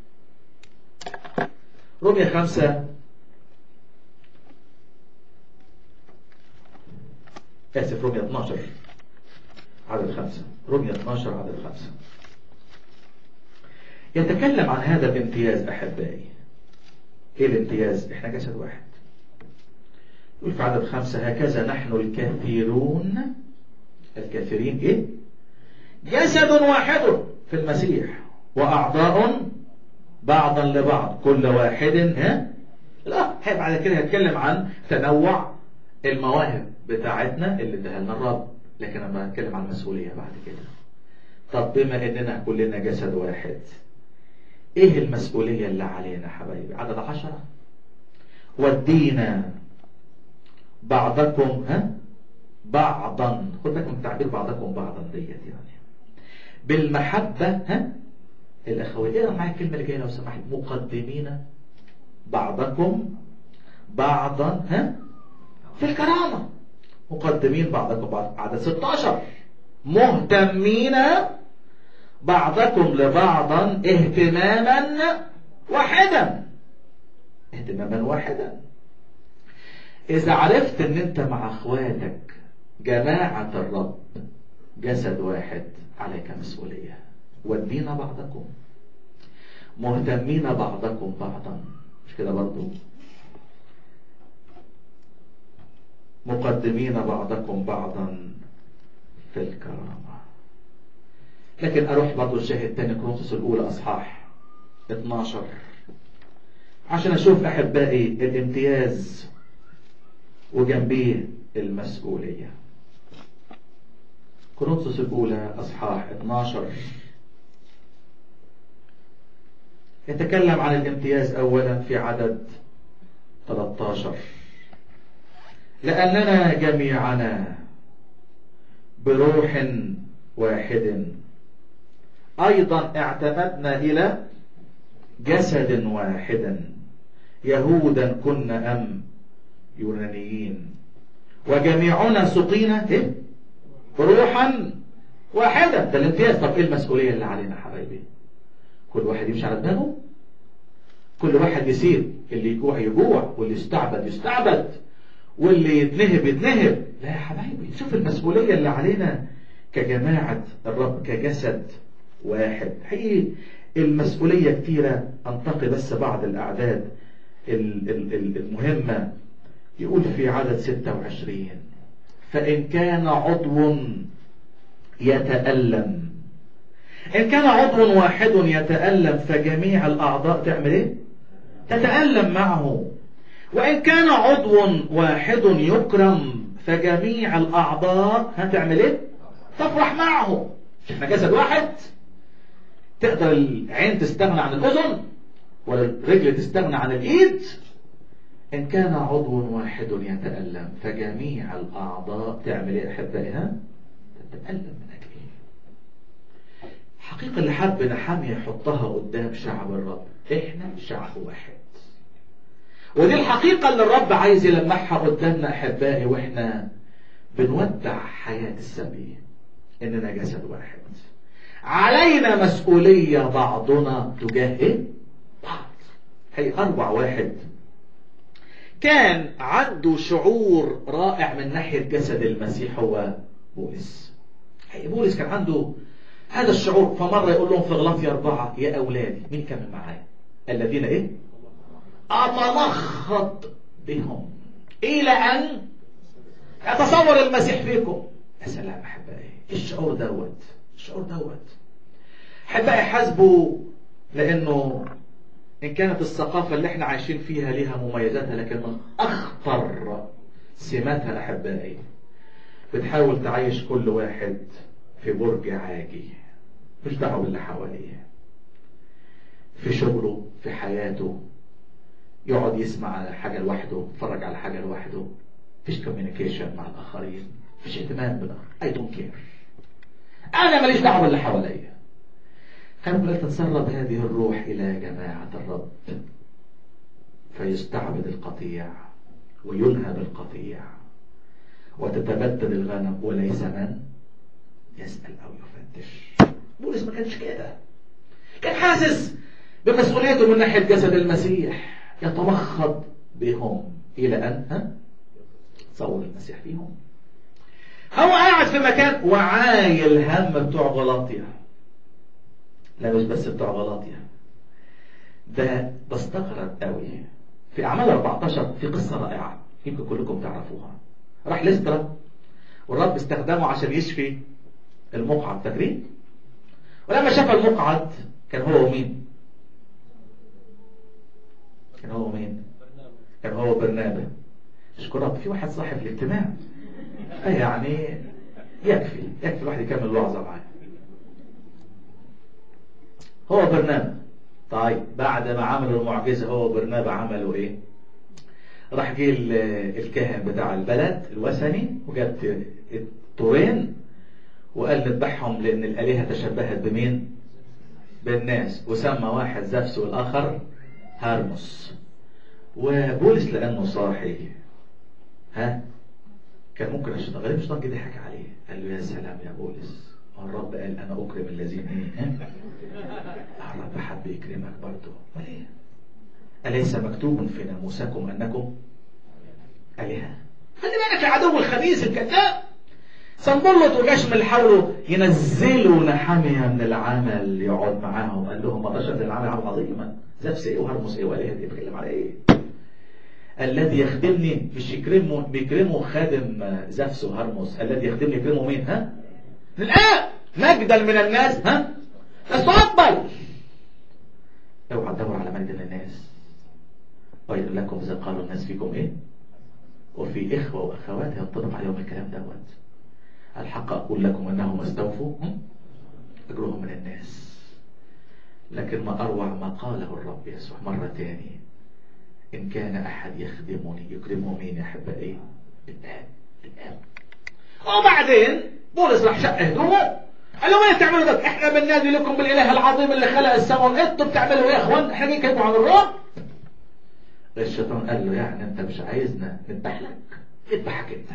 رمية خمسة آسف رمية 12 عدد خمسة رمية 12 عدد خمسة يتكلم عن هذا الامتياز أحبائي إيه الامتياز؟ إحنا جسد واحد يقول في عدد خمسة هكذا نحن الكثيرون الكثيرين إيه؟ جسد واحد في المسيح وأعضاء بعضا لبعض كل واحد ها؟ لا بعد كده هتكلم عن تنوع المواهب بتاعتنا اللي اداها لنا الرب لكن انا بتكلم عن المسؤوليه بعد كده طب بما اننا كلنا جسد واحد ايه المسؤوليه اللي علينا حبايبي عدد عشرة ودينا بعضكم ها بعضا خد بالك من تعبير بعضكم بعضا ديت يعني بالمحبه ها الاخويه اقرا معايا الكلمه اللي جايه لو سمحت مقدمين بعضكم بعضا ها في الكرامة مقدمين بعضكم بعض عدد 16 مهتمين بعضكم لبعضا اهتماما واحدا اهتماما واحدا إذا عرفت ان انت مع اخواتك جماعة الرب جسد واحد عليك مسؤولية ودينا بعضكم مهتمين بعضكم بعضا مش كده برضو مقدمين بعضكم بعضا في الكرامة لكن أروح برضو الشاهد تاني كرونسوس الأولى أصحاح 12 عشان أشوف أحبائي الامتياز وجنبيه المسؤولية كورنثوس الأولى أصحاح 12 يتكلم عن الامتياز أولا في عدد 13 لأننا جميعنا بروح واحد أيضا اعتمدنا إلى جسد واحد يهودا كنا أم يونانيين وجميعنا سقينا إيه؟ روحا واحدا ده الامتياز طب ايه المسؤوليه اللي علينا حبايبي كل واحد يمشي على دماغه كل واحد يسير اللي يجوع يجوع واللي يستعبد يستعبد واللي يتنهب يتنهب لا يا حبايبي شوف المسؤوليه اللي علينا كجماعه الرب كجسد واحد حقيقي المسؤوليه كتيره انتقي بس بعض الاعداد المهمه يقول في عدد 26 فإن كان عضو يتألم إن كان عضو واحد يتألم فجميع الأعضاء تعمل إيه؟ تتألم معه وإن كان عضو واحد يكرم فجميع الأعضاء هتعمل إيه؟ تفرح معه احنا جسد واحد تقدر العين تستغنى عن الأذن ولا الرجل تستغنى عن الإيد إن كان عضو واحد يتألم فجميع الأعضاء تعمل إيه أحبائي ها؟ تتألم من أجل إيه؟ الحقيقة اللي حب نحامي يحطها قدام شعب الرب إحنا شعب واحد ودي الحقيقة اللي الرب عايز يلمحها قدامنا أحبائي وإحنا بنودع حياة السبي إننا جسد واحد علينا مسؤولية بعضنا تجاه بعض هي أربع واحد كان عنده شعور رائع من ناحية جسد المسيح هو بولس هي بولس كان عنده هذا الشعور فمرة يقول لهم في غلاطيا أربعة يا أولادي مين كمل معايا الذين إيه أتمخض بهم إلى أن أتصور المسيح فيكم يا سلام أحبائي الشعور دوت الشعور دوت أحبائي حاسبوا لأنه إن كانت الثقافة اللي احنا عايشين فيها ليها مميزاتها لكن من أخطر سماتها أحبائي بتحاول تعيش كل واحد في برج عاجي مش دعوه باللي حواليه في شغله في حياته يقعد يسمع على حاجة لوحده يتفرج على حاجة لوحده مفيش كوميونيكيشن مع الآخرين مفيش اهتمام بالآخر I don't care أنا ماليش دعوة باللي حواليا خلينا لا تتسرب هذه الروح إلى جماعة الرب فيستعبد القطيع وينهب القطيع وتتبدد الغنم وليس من يسأل أو يفتش بولس ما كانش كده كان حاسس بمسؤوليته من ناحية جسد المسيح يتمخض بهم إلى أن ها؟ صور المسيح فيهم هو قاعد في مكان وعايل هم بتوع غلاطيا لا مش بس بتوع غلاطيا ده بستغرب قوي في أعمال 14 في قصة رائعة يمكن كلكم تعرفوها راح لسترا والرب استخدمه عشان يشفي المقعد فاكرين ولما شاف المقعد كان هو ومين كان هو مين كان هو برنابا اشكر رب في واحد صاحب الاجتماع يعني يكفي يكفي الواحد يكمل الوعظة معاه هو برنابا طيب بعد ما عملوا المعجزة هو برنابا عملوا ايه راح جه الكاهن بتاع البلد الوثني وجاب الطورين وقال نذبحهم لان الالهه تشبهت بمين بالناس وسمى واحد زفس والاخر هرمس وبولس لانه صاحي ها كان ممكن الشيطان غالبا الشيطان كده ضحك عليه قال له يا سلام يا بولس الرب قال انا اكرم الذين ايه الرب حب يكرمك برضه ليه أليس مكتوب في ناموسكم أنكم آلهة خلي بالك العدو الخبيث الكذاب سنبلط وجشم اللي حاولوا ينزلوا نحامية من العمل يقعد معاهم قال لهم ما بشر العمل عمل عظيما زفس ايه وهرمس ايه والهه دي بيتكلم على ايه الذي يخدمني مش يكرمه بيكرمه خادم زفس وهرمس الذي يخدمني يكرمه مين ها الآن مجدا من الناس ها تستقبل اوعى تدور على مجد الناس ويل لكم إذا قالوا الناس فيكم إيه وفي إخوة وأخوات ينطبق عليهم الكلام دوت الحق أقول لكم أنهم استوفوا أجرهم من الناس لكن ما أروع ما قاله الرب يسوع مرة تاني إن كان أحد يخدمني يكرمه مين يا أحبائي الآب الآب وبعدين بولس راح شق هدومه قال لهم ايه بتعملوا ده؟ احنا بننادي لكم بالاله العظيم اللي خلق السماء والارض انتوا بتعملوا ايه يا اخوان؟ احنا جايين نتكلموا عن الرب الشيطان قال له يعني انت مش عايزنا نذبح لك اذبحك انت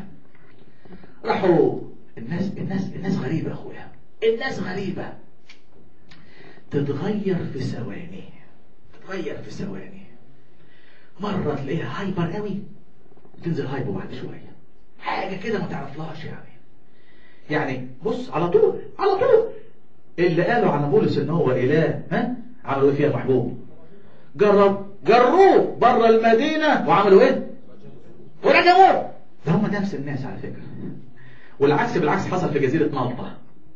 راحوا الناس الناس الناس غريبة يا اخويا الناس غريبة تتغير في ثواني تتغير في ثواني مرة تلاقيها هايبر قوي تنزل هايبر بعد شوية حاجة كده ما تعرفلهاش يعني يعني بص على طول على طول اللي قالوا على بولس ان هو اله ها عملوا ايه فيها محبوب جرب جروه بره المدينة وعملوا ايه ورجموه ده هم نفس الناس على فكرة والعكس بالعكس حصل في جزيرة مالطا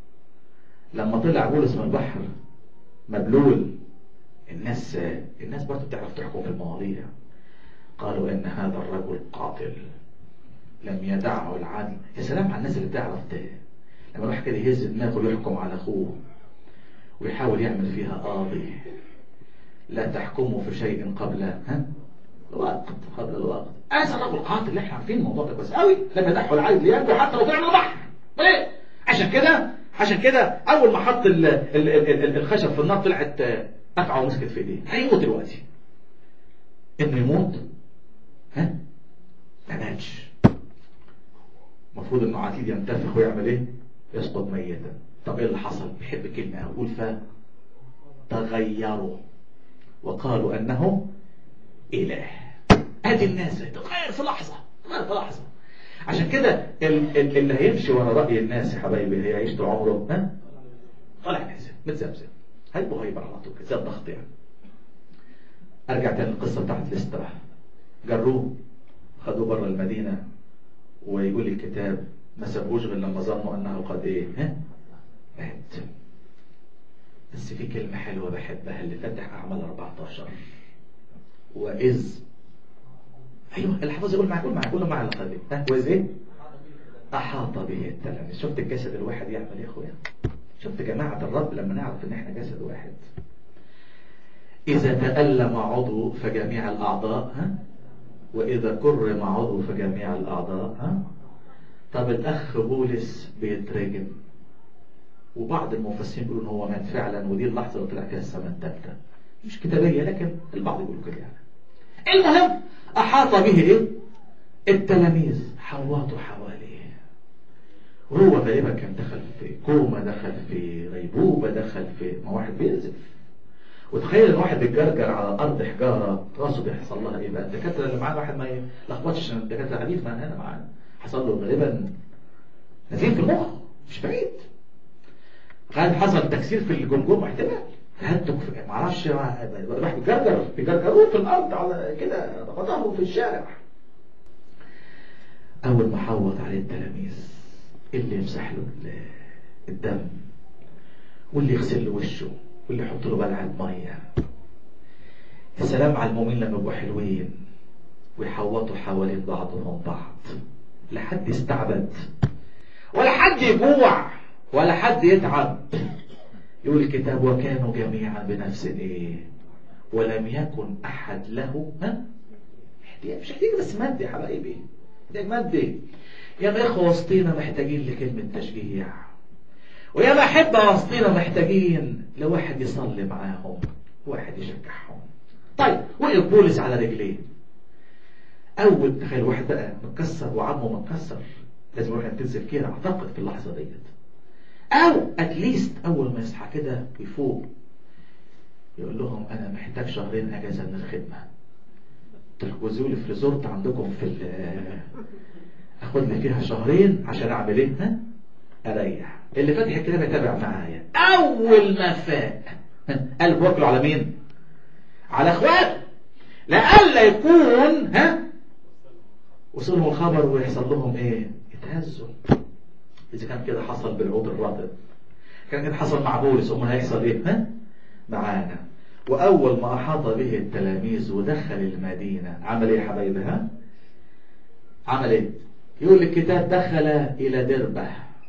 لما طلع بولس من البحر مبلول الناس الناس برضه بتعرف تحكم في المواضيع قالوا إن هذا الرجل قاتل لم يدعه العدل يا سلام على الناس اللي بتعرف ده لما الواحد كده يهز دماغه ويحكم على أخوه ويحاول يعمل فيها قاضي لا تحكموا في شيء قبل ها الوقت قبل الوقت هذا الرجل قاتل اللي احنا عارفين الموضوع ده كويس قوي لم يدعه العدل لينجو حتى لو طلع من البحر ليه؟ عشان كده عشان كده اول ما حط ال ال ال الخشب في النار طلعت افعى ومسكت في ايديه هيموت دلوقتي انه يموت ها ما ماتش المفروض انه عتيد ينتفخ ويعمل ايه يسقط ميتا طب ايه اللي حصل بيحب كلمه اقول ف تغيروا وقالوا انه اله ادي الناس تغير في لحظه تغير في لحظه عشان كده اللي هيمشي ورا راي الناس يا حبايبي هيعيش طول عمره ها طالع نازل متزمزم هيبقى هيبقى على طول كده زي الضغط يعني ارجع تاني للقصه بتاعت الاستراحه جروه خدوه بره المدينه ويقول الكتاب ما سابوش غير لما ظنوا انه قد ايه ها مات بس في كلمه حلوه بحبها اللي فتح اعمال 14 واذ ايوه الحافظ يقول معاك يقول معاك يقول معايا اللقب دي ها واذ ايه احاط به التلاميذ شفت الجسد الواحد يعمل يا اخويا شفت جماعه الرب لما نعرف ان احنا جسد واحد اذا تالم عضو فجميع الاعضاء ها واذا كرم عضو فجميع الاعضاء ها طب الاخ بولس بيترجم وبعض المفسرين بيقولوا ان هو مات فعلا ودي اللحظه اللي طلع فيها السماء الثالثه مش كتابيه لكن البعض يقول كده يعني المهم احاط به ايه التلاميذ حواطوا حواليه وهو غالبا كان دخل في كوما دخل في غيبوبه دخل في ما واحد بينزف وتخيل ان واحد بيتجرجر على ارض حجاره راسه بيحصل لها ايه بقى الدكاتره اللي معانا واحد ما يلخبطش عشان الدكاتره قاعدين معانا هنا معانا حصل له غالبا نزيف في المخ مش بعيد غالبا حصل تكسير في الجمجمه احتمال تهتك في معرفش واحد بيجرجر بيجرجروه في الارض على كده ظهره في الشارع اول ما حوط عليه التلاميذ اللي يمسح له الدم واللي يغسل له وشه واللي يحط له بلعه ميه يا سلام على المؤمنين لما يبقوا حلوين ويحوطوا حوالين بعضهم بعض لا حد يستعبد ولا حد يجوع ولا حد يتعب يقول الكتاب وكانوا جميعا بنفس ايه ولم يكن احد له ها احتياج مش احتياج بس مادي يا حبايبي احتياج مادي يا ما اخوه وسطينا محتاجين لكلمه تشجيع ويا ما احبه وسطينا محتاجين لواحد يصلي معاهم واحد يشجعهم طيب وقف بولس على رجليه اول تخيل واحد بقى متكسر وعظمه متكسر لازم يروح ينتزل كده اعتقد في اللحظه ديت او اتليست اول ما يصحى كده يفوق يقول لهم انا محتاج شهرين اجازه من الخدمه تحجزوا لي في ريزورت عندكم في اخد لي فيها شهرين عشان اعمل ايه ها اريح اللي فاتح الكتاب يتابع معايا اول ما فاق قلب واكله على مين على اخواته لألا يكون ها وصلهم الخبر ويحصل لهم ايه يتهزوا اذا كان كده حصل بالعود الرطب كان كده حصل مع بولس امال هيحصل ايه ها معانا واول ما احاط به التلاميذ ودخل المدينه عمل ايه يا حبايبي ها عمل ايه يقول الكتاب دخل الى دربه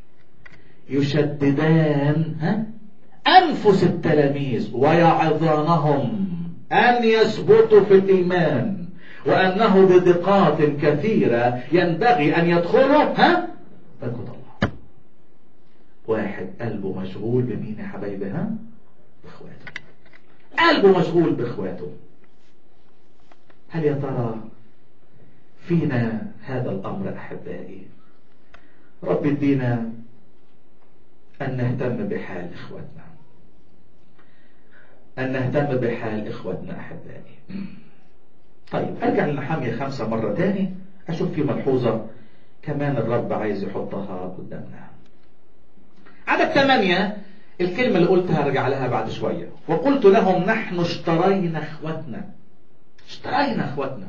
يشددان ها انفس التلاميذ ويعظانهم ان يثبتوا في الايمان وانه بدقات كثيره ينبغي ان يدخلوا ها ملكوت الله واحد قلبه مشغول بمين يا حبايبي ها باخواته قلبه مشغول باخواته هل يا ترى فينا هذا الامر احبائي رب يدينا ان نهتم بحال اخواتنا ان نهتم بحال اخواتنا احبائي طيب ارجع لنحامية خمسة مرة تاني اشوف في ملحوظة كمان الرب عايز يحطها قدامنا عدد ثمانية الكلمة اللي قلتها ارجع لها بعد شوية وقلت لهم نحن اشترينا اخواتنا اشترينا اخواتنا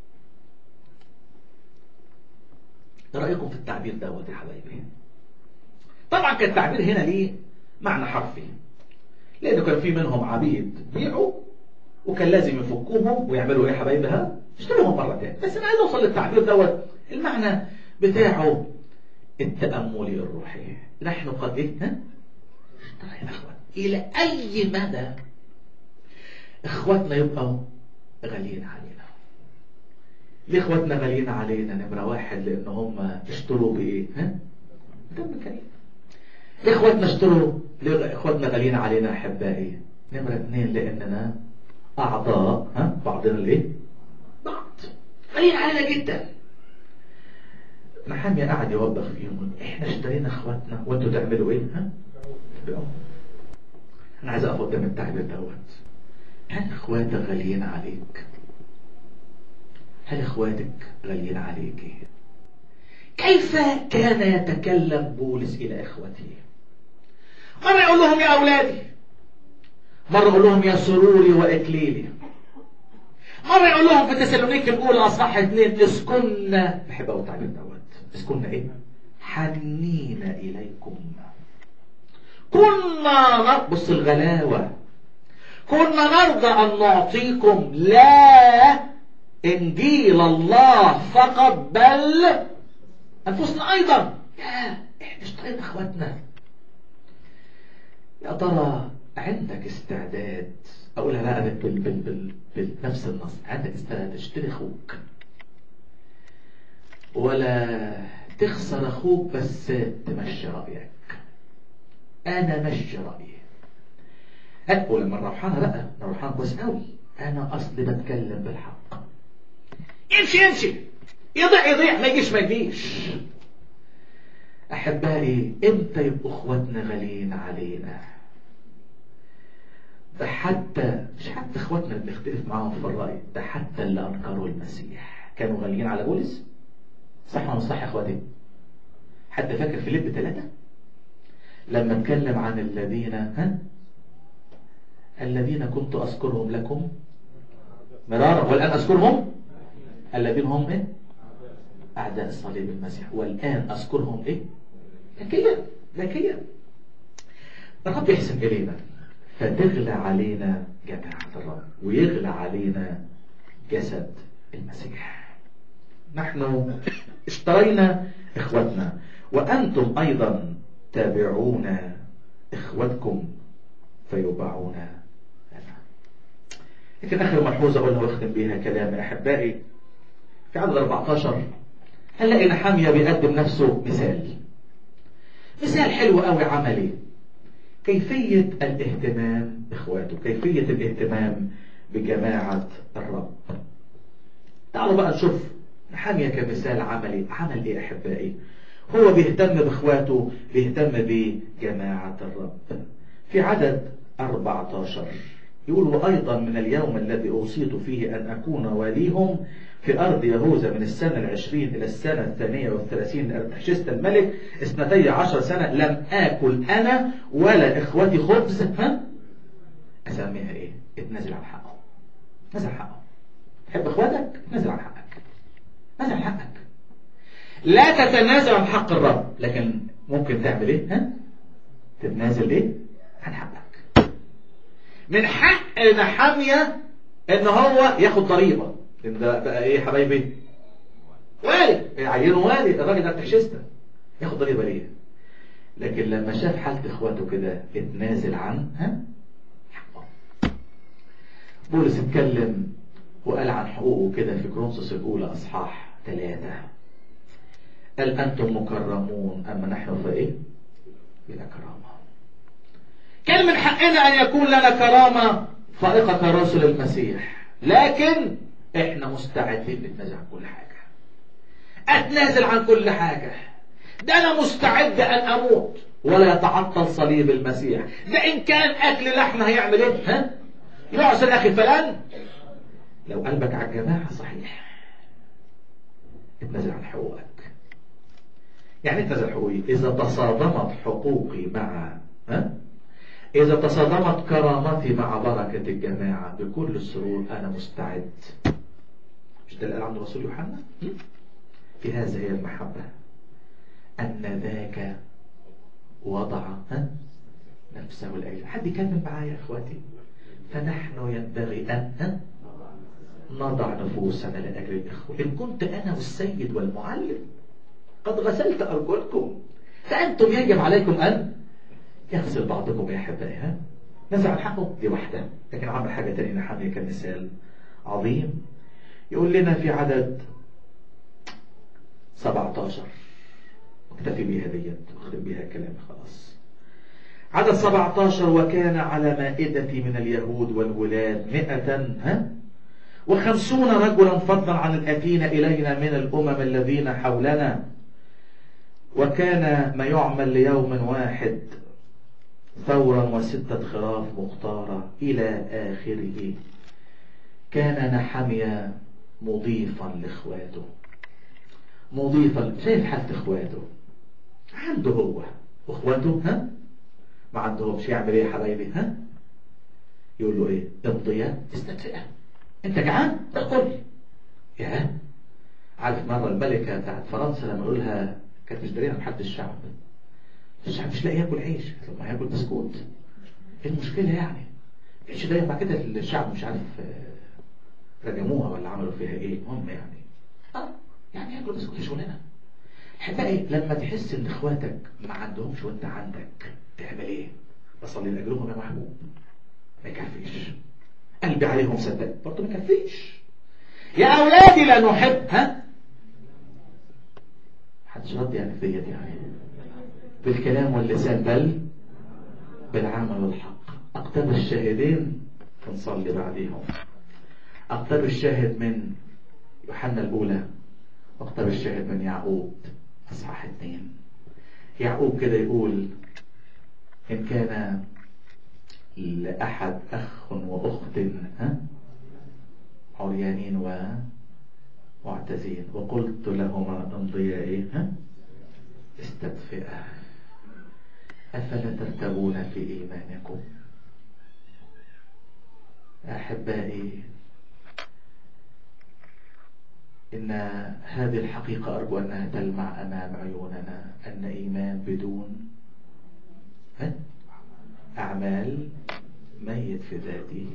ايه رايكم في التعبير دوت يا حبايبي طبعا كان التعبير هنا ليه معنى حرفي لانه كان في منهم عبيد بيعوا وكان لازم يفكوهم ويعملوا ايه يا حبايبي ها اشتروهم مرة تاني بس أنا عايز أوصل للتعبير دوت المعنى بتاعه التأملي الروحي نحن قد إيه ها؟ اشترينا إخوان إلى أي مدى إخواتنا يبقوا غاليين علينا ليه إخواتنا غاليين علينا نمرة واحد لأن هم اشتروا بإيه ها؟ دم كريم ليه إخواتنا اشتروا ليه إخواتنا غاليين علينا أحبائي نمرة اثنين لأننا أعضاء ها بعضنا الإيه؟ بعض غاليين علينا جدا نحامية قاعد يوبخ فيهم احنا اشترينا اخواتنا وانتوا تعملوا ايه ها بقوا. انا عايز اقف قدام التعبير دوت هل اخواتك غاليين عليك هل اخواتك غاليين عليك كيف كان يتكلم بولس الى اخوته مرة يقول لهم يا اولادي مرة يقول لهم يا سروري واكليلي مرة يقول لهم في تسالونيك الاولى اصحاح اثنين اسكننا بحب اقول التعبير دوت اسكننا ايه حنين اليكم كنا بص الغلاوة كنا نرضى ان نعطيكم لا انجيل الله فقط بل انفسنا ايضا يا احنا اشترينا اخواتنا يا ترى عندك استعداد اقولها بقى بال بال بال بنفس النص عندك استعداد تشتري اخوك ولا تخسر اخوك بس تمشي رايك انا مشي رايي هتقول لما الروحانه بقى الروحانه كويس قوي انا اصلي بتكلم بالحق يمشي يمشي يضيع يضيع ما يجيش ما يجيش احبائي امتى يبقوا اخواتنا غاليين علينا ده حتى مش حتى اخواتنا اللي بنختلف معاهم في الرأي ده حتى اللي انكروا المسيح كانوا غاليين على بولس صح ولا مش صح يا اخواتي حد فاكر فيليب ثلاثة لما اتكلم عن الذين ها الذين كنت اذكرهم لكم مرارا والان اذكرهم الذين هم ايه اعداء صليب المسيح والان اذكرهم ايه ذكيا ذكيا الرب يحسن الينا فتغلى علينا جماعة الرب ويغلى علينا جسد المسيح نحن اشترينا اخوتنا وانتم ايضا تابعون اخوتكم فيباعون لنا لكن اخر ملحوظه قلنا واختم بيها كلام احبائي في عدد 14 هنلاقي نحاميه بيقدم نفسه مثال مثال حلو قوي عملي كيفية الاهتمام بإخواته كيفية الاهتمام بجماعة الرب تعالوا بقى نشوف نحامية كمثال عملي عمل ايه احبائي هو بيهتم باخواته بيهتم بجماعة الرب في عدد 14 يقول وأيضا من اليوم الذي أوصيت فيه أن أكون واليهم في أرض يهوذا من السنة العشرين إلى السنة الثانية والثلاثين لأرتحشست الملك اثنتي عشر سنة لم آكل أنا ولا إخوتي خبز ها أسميها إيه؟ اتنازل عن حقه نزل عن حقه تحب إخواتك؟ نزل عن حقك نزل عن حقك لا تتنازل عن حق الرب لكن ممكن تعمل إيه؟ ها؟ تتنازل إيه؟ عن حقك من حق نحامية إن هو ياخد ضريبة إن ده بقى إيه يا حبايبي؟ والي يعينه والي الراجل ده ارتحشسته ياخد ضريبة ليه؟ لكن لما شاف حالة إخواته كده اتنازل عن ها؟ حقه بولس اتكلم وقال عن حقوقه كده في كرونسوس الأولى أصحاح ثلاثة قال أنتم مكرمون أما نحن فإيه؟ بلا كرامة كان من حقنا أن يكون لنا كرامة فائقة كرسل المسيح لكن احنا مستعدين نتنازل عن كل حاجة اتنازل عن كل حاجة ده انا مستعد ان اموت ولا يتعطل صليب المسيح ده ان كان اكل لحم هيعمل ايه ها يعسر اخي فلان لو قلبك على الجماعة صحيح اتنازل عن حقوقك يعني اتنازل حقوقي اذا تصادمت حقوقي مع ها إذا تصادمت كرامتي مع بركة الجماعة بكل السرور أنا مستعد مش ده اللي قال عنه رسول يوحنا في هذه هي المحبة أن ذاك وضع ها؟ نفسه الأجل حد يكمل معايا يا إخواتي فنحن ينبغي أن ها؟ نضع نفوسنا لأجل الإخوة إن كنت أنا والسيد والمعلم قد غسلت أرجلكم فأنتم يجب عليكم أن يغسل بعضكم يا أحبائي ها نزع عن حقه دي واحدة لكن عمل حاجة تانية نحمي كمثال عظيم يقول لنا في عدد 17 اكتفي بيها ديت واختم بيها كلامي خلاص عدد 17 وكان على مائدتي من اليهود والولاد مئة ها وخمسون رجلا فضلا عن الآتين إلينا من الأمم الذين حولنا وكان ما يعمل ليوم واحد ثورا وستة خراف مختارة إلى آخره كان نحميا مضيفا لإخواته مضيفا شايف حالة إخواته عنده هو وإخواته ها ما عندهمش يعمل إيه يا حبايبي ها يقول له إيه امضيا استدفئة أنت جعان تاكل يا عارف مرة الملكة بتاعت فرنسا لما يقول لها كانت مشتريها لحد الشعب الشعب مش لاقي ياكل عيش طب ما هياكل بسكوت ايه المشكله يعني ايش ده بعد كده الشعب مش عارف رجموها ولا عملوا فيها ايه المهم يعني اه يعني ياكلوا بسكوت شغلانه احبائي لما تحس ان اخواتك ما عندهمش وانت عندك تعمل ايه بصلي لاجلهم يا محبوب ما يكفيش قلبي عليهم صدق برضه ما يكفيش يا اولادي لا نحب ها محدش رد يعني في ديت يعني بالكلام واللسان بل بالعمل والحق أقتب الشاهدين فنصلي بعديهم أقتب الشاهد من يوحنا الأولى واقتب الشاهد من يعقوب أصحاح اثنين يعقوب كده يقول إن كان لأحد أخ وأخت ها عريانين و معتزين وقلت لهما امضيا ايه ها استدفئا أفلا ترتبون في إيمانكم أحبائي إن هذه الحقيقة أرجو أنها تلمع أمام عيوننا أن إيمان بدون أعمال ميت في ذاته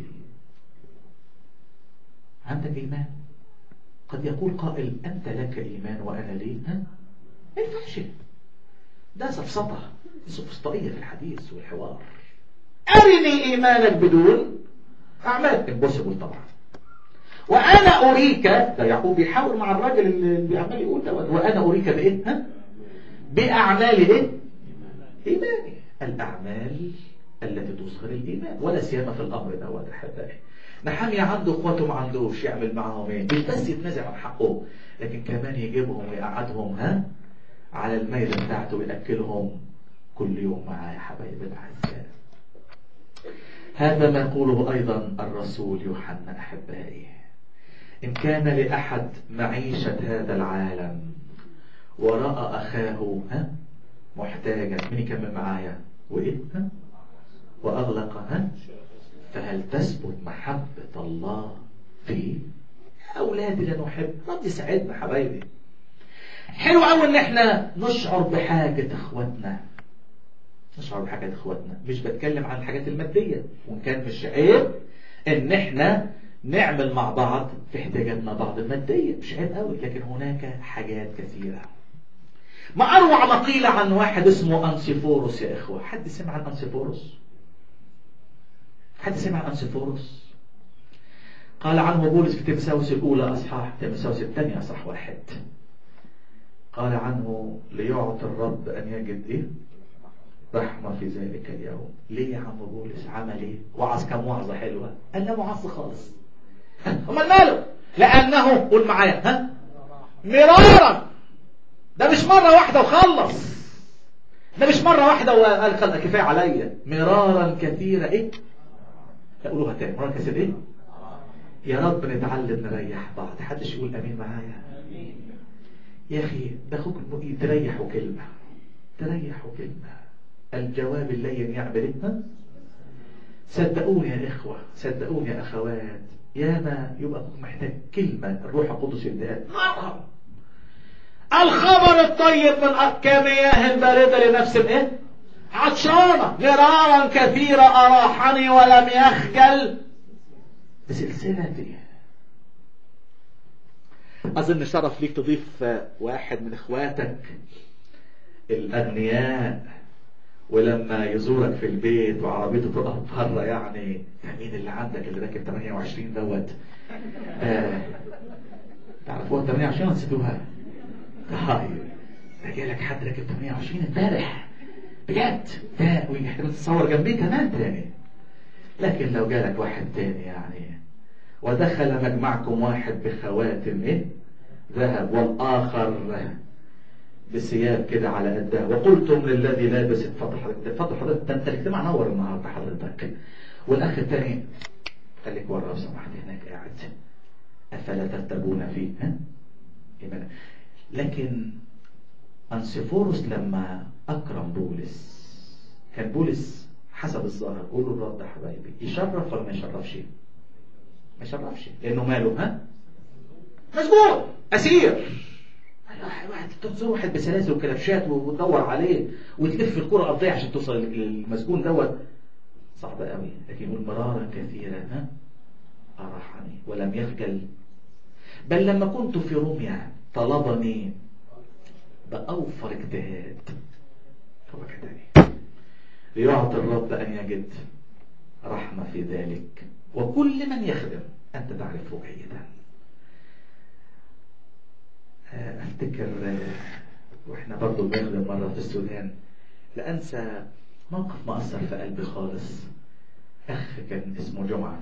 عندك إيمان قد يقول قائل أنت لك إيمان وأنا لي ها؟ ما ينفعش ده سفسطة سفسطائية في الحديث والحوار أرني إيمانك بدون أعمال impossible طبعا وأنا أريك ده يعقوب بيحاول مع الراجل اللي عمال يقول ده وأنا أريك بإيه ها؟ بأعمال إيه؟ إيماني الأعمال التي تظهر الإيمان ولا سيما في الأمر دوت أحبائي نحامي عنده اخواته ما عندوش يعمل معاهم ايه مش بس يتنازع عن حقه لكن كمان يجيبهم ويقعدهم ها على الميلة بتاعته ويأكلهم كل يوم معاه يا حبايبي الأعزاء هذا ما يقوله أيضا الرسول يوحنا أحبائي إن كان لأحد معيشة هذا العالم ورأى أخاه ها محتاجا مين يكمل معايا وإيه ها وأغلق ها فهل تثبت محبة الله فيه أولادي لا نحب رب يساعدنا حبايبي حلو قوي ان احنا نشعر بحاجة اخواتنا نشعر بحاجة اخواتنا مش بتكلم عن الحاجات المادية وان كان مش عيب ان احنا نعمل مع بعض في احتياجاتنا بعض المادية مش عيب قوي لكن هناك حاجات كثيرة ما اروع ما قيل عن واحد اسمه انسيفوروس يا اخوة حد سمع عن انسيفوروس حد سمع عن انسيفوروس قال عنه بولس في تيمساوس الأولى أصحاح تيمساوس الثانية أصحاح واحد قال عنه ليعطي الرب أن يجد إيه رحمة في ذلك اليوم ليه يا عم بولس عمل إيه وعظ كم وعظة حلوة قال لا وعظ خالص أمال ماله لأنه قول معايا ها مرارا ده مش مرة واحدة وخلص ده مش مرة واحدة وقال خلق كفاية عليا مرارا كثيرة إيه قولوها تاني مرارا كثيرة إيه يا رب نتعلم نريح بعض حدش يقول امين معايا يا اخي ده اخوك تريحوا كلمه تريحوا كلمه الجواب اللين يعمل ايه صدقوني يا اخوه صدقوني يا اخوات ياما يبقى اخوك محتاج كلمه الروح القدس يديها نعم الخبر الطيب من كمياه بارده لنفس الايه عطشانه مرارا كثيرا اراحني ولم يخجل بسلسلتي أظن شرف ليك تضيف واحد من إخواتك الأغنياء ولما يزورك في البيت وعربيته تقف بره يعني مين اللي عندك اللي راكب 28 دوت آه. تعرفوها 28 نسيتوها طيب ده جالك حد راكب 28 امبارح بجد ده ويحتمل تتصور جنبيه كمان تاني لكن لو جالك واحد تاني يعني ودخل مجمعكم واحد بخواتم ايه ذهب والاخر بثياب كده على قدها وقلتم للذي لابس اتفضل حضرتك اتفضل حضرتك ده انت الاجتماع نور النهارده حضرتك والاخ الثاني خليك ورا لو سمحت هناك قاعد افلا ترتبون فيه ها إيمان. لكن انسيفوروس لما اكرم بولس كان بولس حسب الظاهر قولوا الرد يا حبايبي يشرف ولا ما يشرفش ما يشرفش لانه ماله ها مسجون اسير واحد تزور واحد بسلاسل وكلبشات وتدور عليه وتلف الكرة الأرضية عشان توصل للمسجون دوت صعب قوي لكن يقول مرارا كثيرا ها أراحني ولم يخجل بل لما كنت في روميا طلبني بأوفر اجتهاد هو كده ليعطي الرب أن يجد رحمة في ذلك وكل من يخدم أنت تعرفه جيدا افتكر واحنا برضو بنخدم مرة في السودان لا انسى موقف مأثر في قلبي خالص اخ كان اسمه جمعة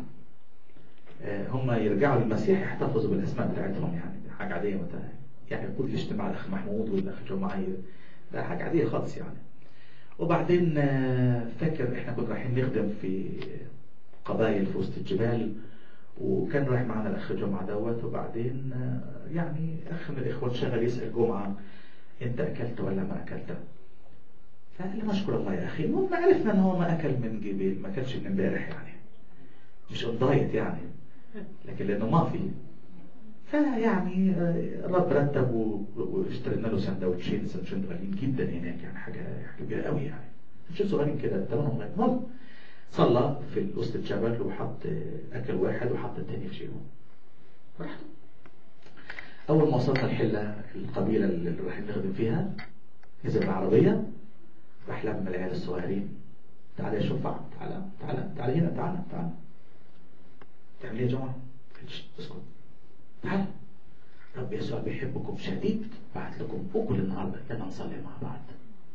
هم يرجعوا للمسيح يحتفظوا بالاسماء بتاعتهم يعني حاجة عادية متى يعني كل اجتماع الاخ محمود والاخ جمعة ده حاجة عادية خالص يعني وبعدين فاكر احنا كنا رايحين نخدم في قبائل في وسط الجبال وكان رايح معنا الاخ جمعه دوت وبعدين يعني اخ من الاخوان شغل يسال جمعه انت اكلت ولا ما اكلت؟ فقال لي نشكر الله يا اخي المهم عرفنا ان هو ما اكل من جبيل ما اكلش من امبارح يعني مش اون دايت يعني لكن لانه ما في فيعني الرب رتب واشترينا له سندوتشين سندوتشين غاليين جدا هناك يعني حاجه حاجه كبيره قوي يعني سندوتشين صغيرين كده ثمنهم المهم صلى في وسط الجبل وحط اكل واحد وحط التاني في جيبه براحته اول ما وصلنا الحله القبيله اللي رايحين نخدم فيها نزل العربيه راح لم العيال الصغيرين تعال يا شفع تعال تعال تعال هنا تعال تعال تعمل ايه يا جماعه؟ اسكت تعال رب يسوع بيحبكم شديد بعت لكم اكل النهارده يلا نصلي مع بعض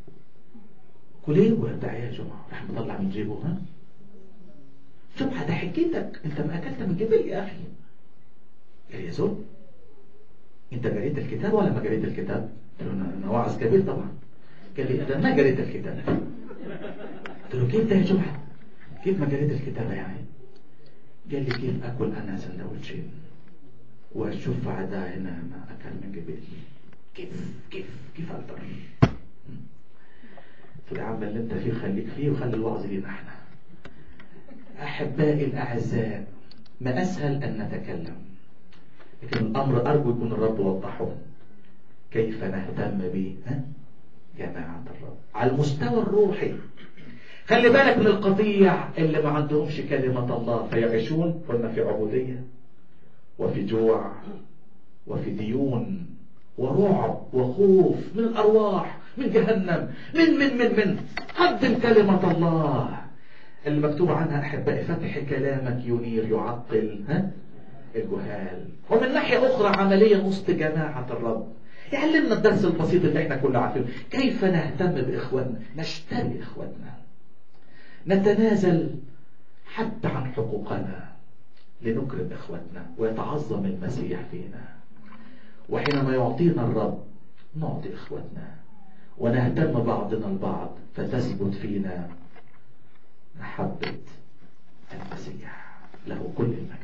كل ايه وارجع يا جماعه راح مطلع من جيبه ها شوف ده حكيتك انت ما اكلت من جبل يا اخي قال يا زول انت قريت الكتاب ولا ما قريت الكتاب قلت له انا واعظ كبير طبعا قال لي انا ما قريت الكتاب قلت له كيف ده يا جماعه كيف ما قريت الكتاب يعني قال لي كيف اكل انا سندوتشين والشفع ده هنا ما اكل من جبل كيف كيف كيف اقدر قلت له يا عم اللي انت فيه خليك فيه وخلي الوعظ لينا احنا أحبائي الأعزاء ما أسهل أن نتكلم لكن الأمر أرجو يكون الرب وضحه كيف نهتم به جماعة الرب على المستوى الروحي خلي بالك من القطيع اللي ما عندهمش كلمة الله فيعيشون قلنا في عبودية وفي جوع وفي ديون ورعب وخوف من الأرواح من جهنم من من من من قدم كلمة الله اللي مكتوب عنها أحبائي فتح كلامك ينير يعطل ها الجهال ومن ناحية أخرى عمليا وسط جماعة الرب يعلمنا الدرس البسيط اللي احنا كلنا عارفينه كيف نهتم بإخواننا نشتري إخواننا نتنازل حتى عن حقوقنا لنكرم إخواتنا ويتعظم المسيح فينا وحينما يعطينا الرب نعطي إخواتنا ونهتم بعضنا البعض فتثبت فينا محبة المسيح له كل المجد